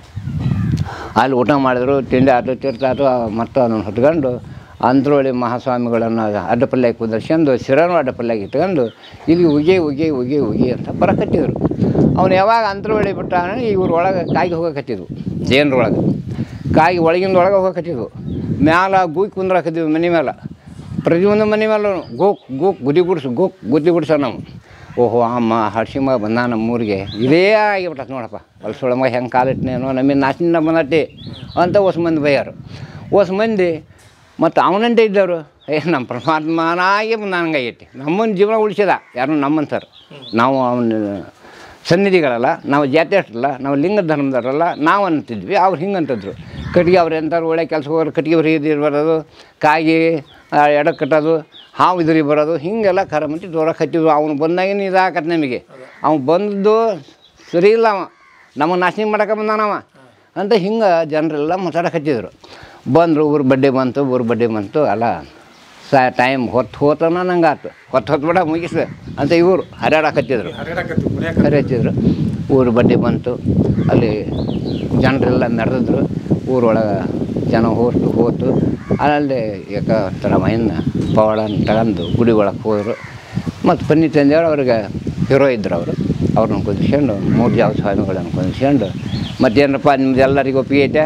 ಅಲ್ಲಿ ಊಟ ಮಾಡಿದ್ರು ತಿಂಡಿ ಆಯ್ತು ತೀರ್ಥ ಆಯ್ತು ಮತ್ತು ಅದನ್ನು ಹೊತ್ಕೊಂಡು ಅಂದ್ರೋಳಿ ಮಹಾಸ್ವಾಮಿಗಳನ್ನು ಅಡ್ಡಪಲ್ಲೆ ಕುದರ್ಸ್ಕೊಂಡು ಶಿರನು ಅಡ್ಡಪಲ್ಲೆಗೆ ಇಟ್ಕೊಂಡು ಇಲ್ಲಿ ಉಗಿ ಉಗಿ ಉಗಿ ಉಗಿ ಅಂತ ಬರಕತ್ತಿದ್ರು ಅವ್ನು ಯಾವಾಗ ಅಂತ್ರೋಳಿ ಬಿಟ್ಟ ಇವ್ರ ಒಳಗೆ ಕಾಯಿಗೆ ಹೋಗಕತ್ತಿದ್ವು ಜೇನ್ರೊಳಗೆ ಕಾಯಿ ಒಳಗಿಂದ ಒಳಗೆ ಹೋಗಕತ್ತಿದ್ವು ಮ್ಯಾಲ ಗೂಕಿ ಕುಂದ್ರಾಕತ್ತಿದ್ವು ಮನೆ ಮೇಲೆ ಪ್ರತಿಯೊಂದು ಮನೆ ಮೇಲೂ ಗೋಕ್ ಗೋಕ್ ಗುದಿ ಗುಡ್ಸು ಗೋಕ್ ಗುದ್ದಿ ಗುಡ್ಸ ನಾವು ಓಹೋ ಅಮ್ಮ ಹಡ್ಸಿಮ ಬಂದ ನಮ್ಮೂರಿಗೆ ಇದೇ ಆಗಿಬಿಟ್ಟತ್ ನೋಡಪ್ಪ ಹೊಲ್ಸೊಳಮ ಹೆಂಗೆ ಕಾಲಿಟ್ನೇನೋ ನಮಗೆ ನಾಚಿನ ಬಂದಟ್ಟಿ ಅಂತ ಹೊಸ ಮಂದಿ ಬೈಯಾರು ಹೊಸ ಮಂದಿ ಮತ್ತು ಅವನಂತೆ ಇದ್ದವರು ಏ ನಮ್ಮ ಪರಮಾತ್ಮನಾಗೆ ನನಗೈತಿ ನಮ್ಮನ್ನ ಜೀವನ ಉಳಿಸಿದ ಯಾರು ನಮ್ಮಂತಾರೆ ನಾವು ಅವನ ಸನ್ನಿಧಿಗಳಲ್ಲ ನಾವು ಜಾತಿ ಅಷ್ಟಲ್ಲ ನಾವು ಲಿಂಗ ಧರ್ಮದವರಲ್ಲ ನಾವು ಅಂತಿದ್ವಿ ಅವ್ರು ಹಿಂಗೆ ಅಂತಿದ್ರು ಕಟ್ಟಿಗೆ ಅವ್ರು ಎಂಥವ್ರು ಒಳ್ಳೆ ಕೆಲಸ ಹೋಗೋರು ಕಟ್ಟಿಗೆ ಹೊರಗೆ ಬರೋದು ಕಾಗಿ ಎಡ ಕಟ್ಟೋದು ಹಾವು ಇದ್ರಿ ಬರೋದು ಹಿಂಗೆಲ್ಲ ಕರಮಂತಿ ದೂರಕ್ಕೆ ಹತ್ತಿದ್ವು ಅವ್ನು ಬಂದಾಗಿನ ಇದಾಕತ್ ನಮಗೆ ಅವ್ನು ಬಂದದ್ದು ಸರಿ ಇಲ್ಲ ಅವ ನಮಗೆ ನಾಶನ ಮಾಡಕ್ಕೆ ಬಂದಾನವ ಅಂತ ಹಿಂಗೆ ಜನರೆಲ್ಲ ಮಾತಾಡಕ್ಕೆ ಹತ್ತಿದ್ರು ಬಂದರು ಊರ ಬಡ್ಡೆ ಬಂತು ಊರ ಬಡ್ಡೆ ಬಂತು ಅಲ್ಲ ಸ ಟೈಮ್ ಹೊತ್ತು ಹೋತನ ನಂಗೆ ಆತು ಹೊತ್ತು ಹೊತ್ತು ಬಿಡ ಮುಗಿಸ್ ಅಂತ ಇವರು ಹರ್ಯಾಡಕತ್ತಿದ್ರು ಹರಡಕತ್ತಿ ಕುಣಿಯಾಕ ಕರೆ ಹಚ್ಚಿದ್ರು ಊರು ಬಡ್ಡಿ ಬಂತು ಅಲ್ಲಿ ಜನರೆಲ್ಲ ಮೆರೆದಿದ್ರು ಊರೊಳಗೆ ಜನ ಹೋಷ್ಟು ಹೋತು ಅಲ್ಲಿ ಏಕತರ ಮೈನ ಪವಾಡನ ತಗೊಂಡು ಗುಡಿ ಒಳಗೆ ಹೋದರು ಮತ್ತು ಪನ್ನಿ ತಂದೆಯವರು ಅವ್ರಿಗೆ ಹೀರೋ ಇದ್ರು ಅವರು ಅವ್ರನ್ನ ಕುದಿಸ್ಕೊಂಡು ಮೂರು ಜಾವ ಸ್ವಾಮಿಗಳನ್ನು ಕುದಿಸ್ಕೊಂಡು ಮತ್ತೇನಪ್ಪ ನಿಮ್ದು ಎಲ್ಲರಿಗೂ ಒಪ್ಪಿಗೆ ಐತೆ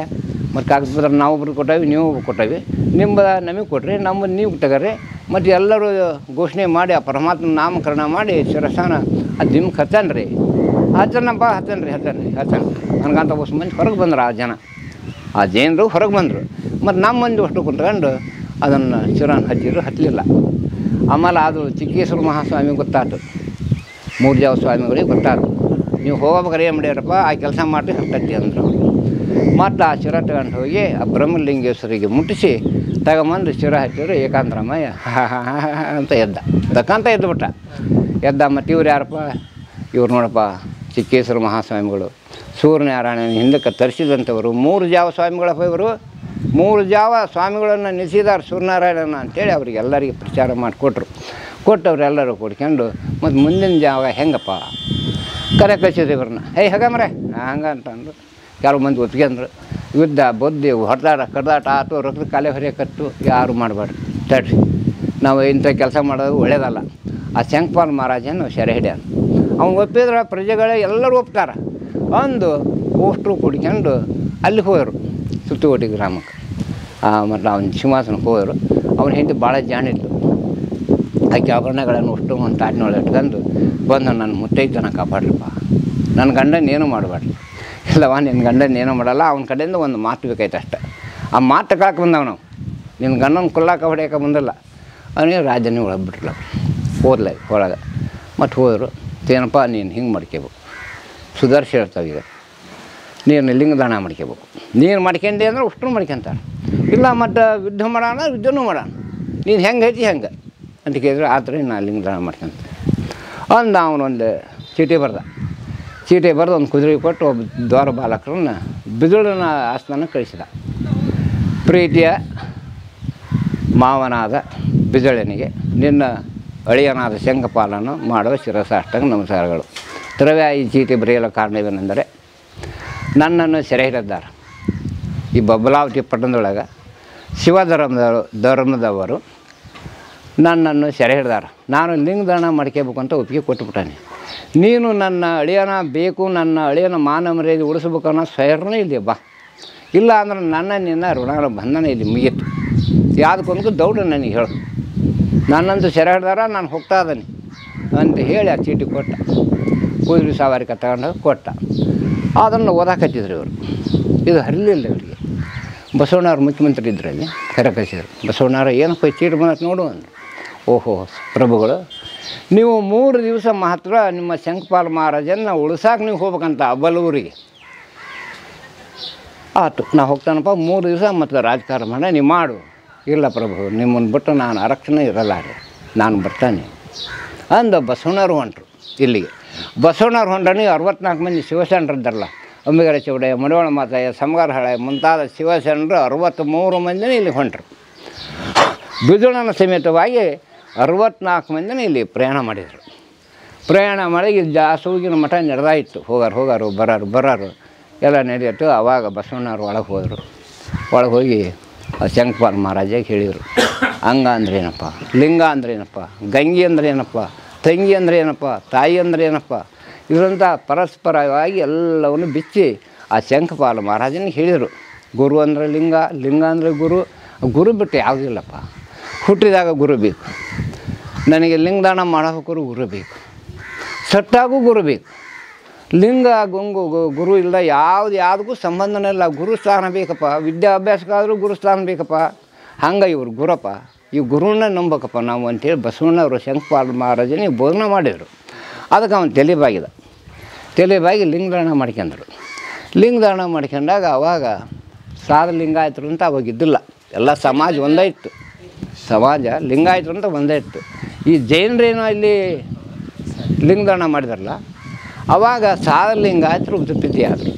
ಮತ್ತು ಕಾಗದ ಪತ್ರ ನಾವು ಒಬ್ರು ಕೊಟ್ಟೇವಿ ನೀವು ಒಬ್ರು ಕೊಟ್ಟೇವಿ ನಿಮ್ಮದ ನಮಗೆ ಕೊಟ್ರಿ ನಮ್ಮ ನೀವು ತಗರಿ ಮತ್ತು ಎಲ್ಲರೂ ಘೋಷಣೆ ಮಾಡಿ ಆ ಪರಮಾತ್ಮ ನಾಮಕರಣ ಮಾಡಿ ಶಿರಸಾನ ಅದು ನಿಮ್ಗೆ ಹತ್ತಾನ ರೀ ಹಚ್ಚನಪ್ಪ ಹತ್ತಾನ ರೀ ಹತ್ತಾನ ರೀ ಹತ್ತಾನ ನನಗಂತ ಹೊಸ ಮಂದಿ ಹೊರಗೆ ಬಂದ್ರು ಆ ಜನ ಆ ಜೈನರು ಹೊರಗೆ ಬಂದರು ಮತ್ತು ನಮ್ಮ ಮಂದಿ ಅಷ್ಟು ಕುಂತ್ಕೊಂಡು ಅದನ್ನು ಶಿರಾನ್ ಹಚ್ಚಿದ್ರು ಹತ್ತಲಿಲ್ಲ ಆಮೇಲೆ ಅದು ಚಿಕ್ಕೇಶ್ವರ ಮಹಾಸ್ವಾಮಿ ಗೊತ್ತಾಯ್ತು ಮೂರು ಜಾವ ಸ್ವಾಮಿಗಳಿಗೆ ಗೊತ್ತಾಯ್ತು ನೀವು ಹೋಗ್ಬೇಕಾರೆ ಏನು ಮಾಡ್ಯಾರಪ್ಪ ಆ ಕೆಲಸ ಮಾಡಿ ಹತ್ತಟ್ಟಿ ಅಂದರು ಮತ್ತು ಆ ಶಿರ ತಗೊಂಡು ಹೋಗಿ ಆ ಬ್ರಹ್ಮಲಿಂಗೇಶ್ವರಿಗೆ ಮುಟ್ಟಿಸಿ ತಗೊಂಬಂದು ಶಿರ ಹಚ್ಚಿದ್ರು ಏಕಾಂತರಾಮಯ್ಯ ಅಂತ ಎದ್ದ ತಕ್ಕಂತ ಎದ್ದುಬಿಟ್ಟ ಎದ್ದ ಮತ್ತು ಇವ್ರು ಯಾರಪ್ಪ ಇವ್ರು ನೋಡಪ್ಪ ಚಿಕ್ಕೇಶ್ವರ ಮಹಾಸ್ವಾಮಿಗಳು ಸೂರ್ಯನಾರಾಯಣನ ಹಿಂದಕ್ಕೆ ತರಿಸಿದಂಥವರು ಮೂರು ಜಾವ ಸ್ವಾಮಿಗಳಪ್ಪ ಇವರು ಮೂರು ಜಾವ ಸ್ವಾಮಿಗಳನ್ನು ನಿಲ್ಲಿಸಿದಾರೆ ಸೂರ್ಯನಾರಾಯಣನ ಅಂತೇಳಿ ಅವ್ರಿಗೆ ಎಲ್ಲರಿಗೆ ಪ್ರಚಾರ ಮಾಡಿಕೊಟ್ರು ಕೊಟ್ಟು ಅವರೆಲ್ಲರೂ ಕುಡ್ಕೊಂಡು ಮತ್ತು ಮುಂದಿನ ಜಾವ ಹೆಂಗಪ್ಪ ಕರೆ ಕಳಿಸಿದ್ರು ಇವ್ರನ್ನ ಹೇ ಮರೆ ಹಂಗೆ ಅಂತಂದ್ರು ಕೆಲವು ಮಂದಿ ಒಪ್ಕೊಂಡ್ರು ಯುದ್ಧ ಬುದ್ಧಿ ಹೊಡೆದಾಟ ಕಡ್ದಾಟ ಆತು ರಕ್ತ ಕಾಲೇ ಹೊರೆಯಕತ್ತು ಯಾರು ಮಾಡಬಾರ್ದು ತಡ್ರಿ ನಾವು ಇಂಥ ಕೆಲಸ ಮಾಡೋದು ಒಳ್ಳೇದಲ್ಲ ಆ ಶಂಕಪಾಲ್ ಮಹಾರಾಜನ ಸೆರೆ ಹಿಡ್ಯಾನ ಅವ್ನು ಒಪ್ಪಿದ್ರೆ ಪ್ರಜೆಗಳೇ ಎಲ್ಲರೂ ಒಪ್ತಾರೆ ಅಂದು ಅಷ್ಟು ಕುಡ್ಕೊಂಡು ಅಲ್ಲಿ ಹೋದರು ಸುತ್ತುವಟಿ ಗ್ರಾಮಕ್ಕೆ ಮತ್ತು ಅವನ ಸಿಂಹಾಸನಕ್ಕೆ ಹೋದರು ಅವನ ಹೆಂಡತಿ ಭಾಳ ಜಾಣಿತ್ತು ಆಕೆ ಆಭರಣಗಳನ್ನು ಅಷ್ಟು ಒಂದು ತಾಟಿನೊಳಗೆ ಇಟ್ಕೊಂಡು ಬಂದು ನನ್ನ ಮುತ್ತೈದನ ಕಾಪಾಡ್ರಪ್ಪ ನನ್ನ ಗಂಡನ ಏನೂ ಮಾಡಬಾರ್ದು ಇಲ್ಲವ ನಿನ್ನ ಗಂಡನ ಏನೂ ಮಾಡಲ್ಲ ಅವನ ಕಡೆಯಿಂದ ಒಂದು ಮಾತು ಬೇಕಾಯ್ತು ಅಷ್ಟೆ ಆ ಮಾತು ತಗೊಳಕ್ಕೆ ಬಂದವ ನಾವು ನಿನ್ನ ಗಂಡನ ಕೊಲ್ಲಾಕ ಹೊಡೆಯೋಕೆ ಬಂದಿಲ್ಲ ಅವನಿಗೆ ರಾಜನೇ ಒಳಗೆ ಬಿಟ್ರಲ್ಲ ಹೋದ್ಲ ಒಳಗೆ ಮತ್ತು ಹೋದರು ಏನಪ್ಪ ನೀನು ಹಿಂಗೆ ಮಾಡ್ಕೋಬೇಕು ಸುಧಾರಿಸಿ ಹೇಳ್ತಾವೆ ಈಗ ನೀನು ಲಿಂಗದಾನ ಮಾಡ್ಕೋಬೇಕು ನೀನು ಮಾಡ್ಕೊಂಡೆ ಅಂದ್ರೆ ಅಷ್ಟು ಮಾಡ್ಕೊಂತಾರೆ ಇಲ್ಲ ಮತ್ತು ಯುದ್ಧ ಮಾಡೋಣ ಯುದ್ಧನೂ ಮಾಡೋಣ ನೀನು ಹೆಂಗೆ ಐತಿ ಹೆಂಗೆ ಅಂತ ಕೇಳಿದ್ರೆ ಆ ಥರ ನಾನು ಲಿಂಗದಾನ ಮಾಡ್ಕೊಂತ ಅಂದ ಅವನೊಂದು ಚೀಟಿ ಬರ್ದ ಚೀಟಿ ಬರೆದು ಒಂದು ಕುದುರೆ ಕೊಟ್ಟು ಒಬ್ಬ ದ್ವಾರ ಬಾಲಕರನ್ನ ಬಿದುಳಿನ ಆಸ್ಥಾನ ಕಳಿಸಿದ ಪ್ರೀತಿಯ ಮಾವನಾದ ಬಿಜಳನಿಗೆ ನಿನ್ನ ಅಳಿಯನಾದ ಶಂಖಪಾಲನ್ನು ಮಾಡುವ ಶಿರಸಾಷ್ಟಂಗ ನಮಸ್ಕಾರಗಳು ದ್ರವ್ಯ ಈ ಚೀಟಿ ಬರೆಯಲು ಕಾರಣವೇನೆಂದರೆ ನನ್ನನ್ನು ಸೆರೆ ಹಿಡಿದ್ದಾರೆ ಈ ಬಬಲಾವತಿ ಪಟ್ಟಣದೊಳಗೆ ಶಿವಧರ್ಮದ ಧರ್ಮದವರು ನನ್ನನ್ನು ಸೆರೆ ಹಿಡ್ದಾರೆ ನಾನು ಲಿಂಗದಾನ ಮಾಡ್ಕೋಬೇಕು ಅಂತ ಒಪ್ಪಿಗೆ ಕೊಟ್ಟುಬಿಟ್ಟಾನೆ ನೀನು ನನ್ನ ಅಳಿಯನ ಬೇಕು ನನ್ನ ಅಳಿಯನ ಮಾನ ಮರ್ಯಾದೆ ಉಳಿಸ್ಬೇಕು ಅನ್ನೋ ಸ್ವಯರ್ನೇ ಇಲ್ಲಿ ಬಾ ಇಲ್ಲ ಅಂದ್ರೆ ನನ್ನ ನಿನ್ನ ಋಣನ ಬಂಧನ ಇಲ್ಲಿ ಮುಗೀತು ಯಾವುದಕ್ಕೊಂದು ದೌಡ ನನಗೆ ಹೇಳು ನನ್ನಂತೂ ಸೆರೆ ಹಿಡ್ದಾರ ನಾನು ಹೋಗ್ತಾ ಇದ್ದೀನಿ ಅಂತ ಹೇಳಿ ಆ ಚೀಟಿ ಕೊಟ್ಟ ಕುದುರೆ ಸವಾರಿಕ ತಗೊಂಡು ಕೊಟ್ಟ ಅದನ್ನು ಓದಾಕತ್ತಿದ್ರು ಇವರು ಇದು ಹರಿಲಿಲ್ಲ ಇವರಿಗೆ ಬಸವಣ್ಣವ್ರು ಮುಖ್ಯಮಂತ್ರಿ ಇದ್ರಲ್ಲಿ ಕರೆ ಕಳಿಸಿದ್ರು ಬಸವಣ್ಣವ್ರು ಏನಪ್ಪ ಈ ಚೀಟಿ ಬಂದಕ್ಕೆ ನೋಡು ಅಂದರು ಓಹೋ ಪ್ರಭುಗಳು ನೀವು ಮೂರು ದಿವಸ ಮಾತ್ರ ನಿಮ್ಮ ಶಂಕಪಾಲ ಮಹಾರಾಜನ ಉಳ್ಸಾಕೆ ನೀವು ಹೋಗ್ಬೇಕಂತ ಬಲೂರಿಗೆ ಆಯ್ತು ನಾ ಹೋಗ್ತಾನಪ್ಪ ಮೂರು ದಿವಸ ಮತ್ತು ರಾಜಕಾರಣ ಮಾಡ ನೀವು ಮಾಡು ಇಲ್ಲ ಪ್ರಭು ನಿಮ್ಮನ್ನು ಬಿಟ್ಟು ನಾನು ಆರಕ್ಷಣೆ ಇರಲ್ಲ ರೀ ನಾನು ಬರ್ತಾನೆ ಅಂದ ಬಸವಣ್ಣವ್ರು ಹೊಂಟ್ರು ಇಲ್ಲಿಗೆ ಬಸವಣ್ಣವ್ರು ಹೊಂಟನಿ ಅರವತ್ನಾಲ್ಕು ಮಂದಿ ಶಿವಶರಣರು ಇದ್ದಾರಲ್ಲ ಅಂಬಿಗರ ಚೌಡಯ್ಯ ಮಡಿವಾಳ ಮಾತಯ್ಯ ಸಮಗಾರ ಹಳೆ ಮುಂತಾದ ಶಿವಶರಣರು ಅರವತ್ತ್ಮೂರು ಮಂದಿನ ಇಲ್ಲಿ ಹೊಂಟರು ಬಿದುಳನ ಸಮೇತವಾಗಿ ಅರವತ್ನಾಲ್ಕು ಮಂದಿನ ಇಲ್ಲಿ ಪ್ರಯಾಣ ಮಾಡಿದರು ಪ್ರಯಾಣ ಮಾಡಿ ಇಲ್ಲಿ ಜಾಸೂಗಿನ ಮಠ ನಡೆದಾಯಿತು ಹೋಗಾರು ಹೋಗಾರು ಬರಾರು ಬರಾರು ಎಲ್ಲ ನಡೆಯಿತು ಆವಾಗ ಬಸವಣ್ಣವ್ರು ಒಳಗೆ ಹೋದರು ಒಳಗೆ ಹೋಗಿ ಆ ಶಂಕಪಾಲ ಮಹಾರಾಜಾಗ ಹೇಳಿದರು ಅಂಗ ಅಂದ್ರೆ ಏನಪ್ಪ ಲಿಂಗ ಅಂದ್ರೆ ಏನಪ್ಪ ಗಂಗೆ ಅಂದ್ರೆ ಏನಪ್ಪ ತಂಗಿ ಅಂದ್ರೆ ಏನಪ್ಪ ತಾಯಿ ಅಂದ್ರೆ ಏನಪ್ಪ ಇದರಂಥ ಪರಸ್ಪರವಾಗಿ ಎಲ್ಲವನ್ನು ಬಿಚ್ಚಿ ಆ ಶಂಕಪಾಲ ಮಹಾರಾಜನಿಗೆ ಹೇಳಿದರು ಗುರು ಅಂದರೆ ಲಿಂಗ ಲಿಂಗ ಅಂದರೆ ಗುರು ಗುರು ಬಿಟ್ಟು ಯಾವುದಿಲ್ಲಪ್ಪ ಹುಟ್ಟಿದಾಗ ಗುರು ಬೇಕು ನನಗೆ ಲಿಂಗದಾನ ಮಾಡಬೇಕಾದ್ರು ಗುರು ಬೇಕು ಸಟ್ಟಾಗೂ ಗುರು ಬೇಕು ಲಿಂಗ ಗುಂಗು ಗು- ಗುರು ಇಲ್ಲ ಯಾವ್ದು ಯಾವುದಕ್ಕೂ ಸಂಬಂಧನೇ ಇಲ್ಲ ಗುರು ಸ್ಥಾನ ಬೇಕಪ್ಪ ವಿದ್ಯಾಭ್ಯಾಸಕ್ಕಾದರೂ ಗುರು ಸ್ಥಾನ ಬೇಕಪ್ಪ ಹಂಗೆ ಇವ್ರು ಗುರಪ್ಪ ಈ ಗುರುನ ನಂಬಕಪ್ಪ ನಾವು ಅಂತೇಳಿ ಬಸವಣ್ಣವರು ಶಂಕಪಾಲ ಮಹಾರಾಜನಿಗೆ ಬೋಧನೆ ಮಾಡಿದರು ಅದಕ್ಕೆ ಅವನು ತಲೆಬಾಗಿದ ತಲೆಬಾಗಿ ಲಿಂಗದಾನ ಮಾಡ್ಕೊಂಡ್ರು ಲಿಂಗದಾನ ಮಾಡ್ಕೊಂಡಾಗ ಅವಾಗ ಸಾಧ ಲಿಂಗಾಯತರು ಅಂತ ಅವಾಗ ಇದ್ದಿಲ್ಲ ಎಲ್ಲ ಸಮಾಜ ಒಂದೇ ಇತ್ತು ಸಮಾಜ ಲಿಂಗಾಯತರು ಅಂತ ಒಂದೇ ಇತ್ತು ಈ ಜೈನರೇನೋ ಇಲ್ಲಿ ಲಿಂಗದಾನ ಮಾಡಿದಾರಲ್ಲ ಅವಾಗ ಸಾಧ ಲಿಂಗಾಯತರು ಉತ್ಪತ್ತಿ ಆದರು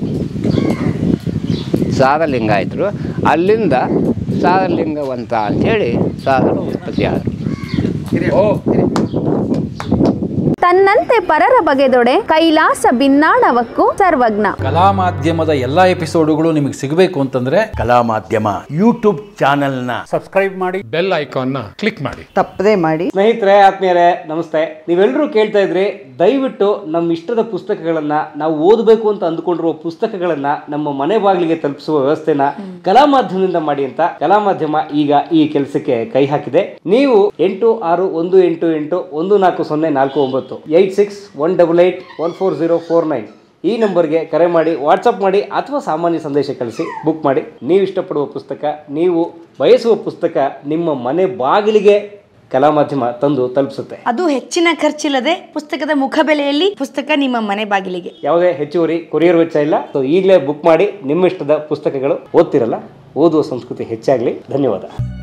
ಸಾಧ ಲಿಂಗಾಯತರು ಅಲ್ಲಿಂದ ಸಾಧಲಿಂಗವಂತ ಅಂಥೇಳಿ ಸಾಧರು ಉತ್ಪತ್ತಿ ಆದರು ತನ್ನಂತೆ ಪರರ ಬಗೆದೊಡೆ ಕೈಲಾಸ ಭಿನ್ನಾಣವಕ್ಕೂ ಸರ್ವಜ್ಞ ಕಲಾ ಮಾಧ್ಯಮದ ಎಲ್ಲಾ ಎಪಿಸೋಡುಗಳು ನಿಮಗೆ ಸಿಗಬೇಕು ಅಂತಂದ್ರೆ ಕಲಾ ಮಾಧ್ಯಮ ಯೂಟ್ಯೂಬ್ ಚಾನೆಲ್ನ ಬೆಲ್ ಐಕಾನ್ನ ಕ್ಲಿಕ್ ಮಾಡಿ ತಪ್ಪದೇ ಮಾಡಿ ಸ್ನೇಹಿತರೆ ಆತ್ಮೀಯರೇ ನಮಸ್ತೆ ನೀವೆಲ್ಲರೂ ಕೇಳ್ತಾ ಇದ್ರಿ ದಯವಿಟ್ಟು ನಮ್ಮ ಇಷ್ಟದ ಪುಸ್ತಕಗಳನ್ನ ನಾವು ಓದಬೇಕು ಅಂತ ಅಂದುಕೊಂಡಿರುವ ಪುಸ್ತಕಗಳನ್ನ ನಮ್ಮ ಮನೆ ಬಾಗಿಲಿಗೆ ತಲುಪಿಸುವ ವ್ಯವಸ್ಥೆನ ಕಲಾ ಮಾಧ್ಯಮದಿಂದ ಮಾಡಿ ಅಂತ ಕಲಾ ಮಾಧ್ಯಮ ಈಗ ಈ ಕೆಲಸಕ್ಕೆ ಕೈ ಹಾಕಿದೆ ನೀವು ಎಂಟು ಆರು ಒಂದು ಎಂಟು ಎಂಟು ಒಂದು ನಾಲ್ಕು ಸೊನ್ನೆ ನಾಲ್ಕು ಒಂಬತ್ತು eight six one double eight one four zero four nine ಈ ನಂಬರ್ಗೆ ಕರೆ ಮಾಡಿ ವಾಟ್ಸಪ್ ಮಾಡಿ ಅಥವಾ ಸಾಮಾನ್ಯ ಸಂದೇಶ ಕಳಿಸಿ ಬುಕ್ ಮಾಡಿ ನೀವು ಇಷ್ಟಪಡುವ ಪುಸ್ತಕ ನೀವು ಬಯಸುವ ಪುಸ್ತಕ ನಿಮ್ಮ ಮನೆ ಬಾಗಿಲಿಗೆ ಕಲಾ ಮಾಧ್ಯಮ ತಂದು ತಲುಪಿಸುತ್ತೆ ಅದು ಹೆಚ್ಚಿನ ಖರ್ಚಿಲ್ಲದೆ ಪುಸ್ತಕದ ಮುಖಬೆಲೆಯಲ್ಲಿ ಪುಸ್ತಕ ನಿಮ್ಮ ಮನೆ ಬಾಗಿಲಿಗೆ ಯಾವುದೇ ಹೆಚ್ಚುವರಿ ಕೊರಿಯರ್ ವೆಚ್ಚ ಇಲ್ಲ ಸೊ ಈಗಲೇ ಬುಕ್ ಮಾಡಿ ನಿಮ್ಮ ಇಷ್ಟದ ಪುಸ್ತಕಗಳು ಓದ್ತಿರಲ್ಲ ಓದುವ ಸಂಸ್ಕೃತಿ ಹೆಚ್ಚಾಗಲಿ ಧನ್ಯವಾದ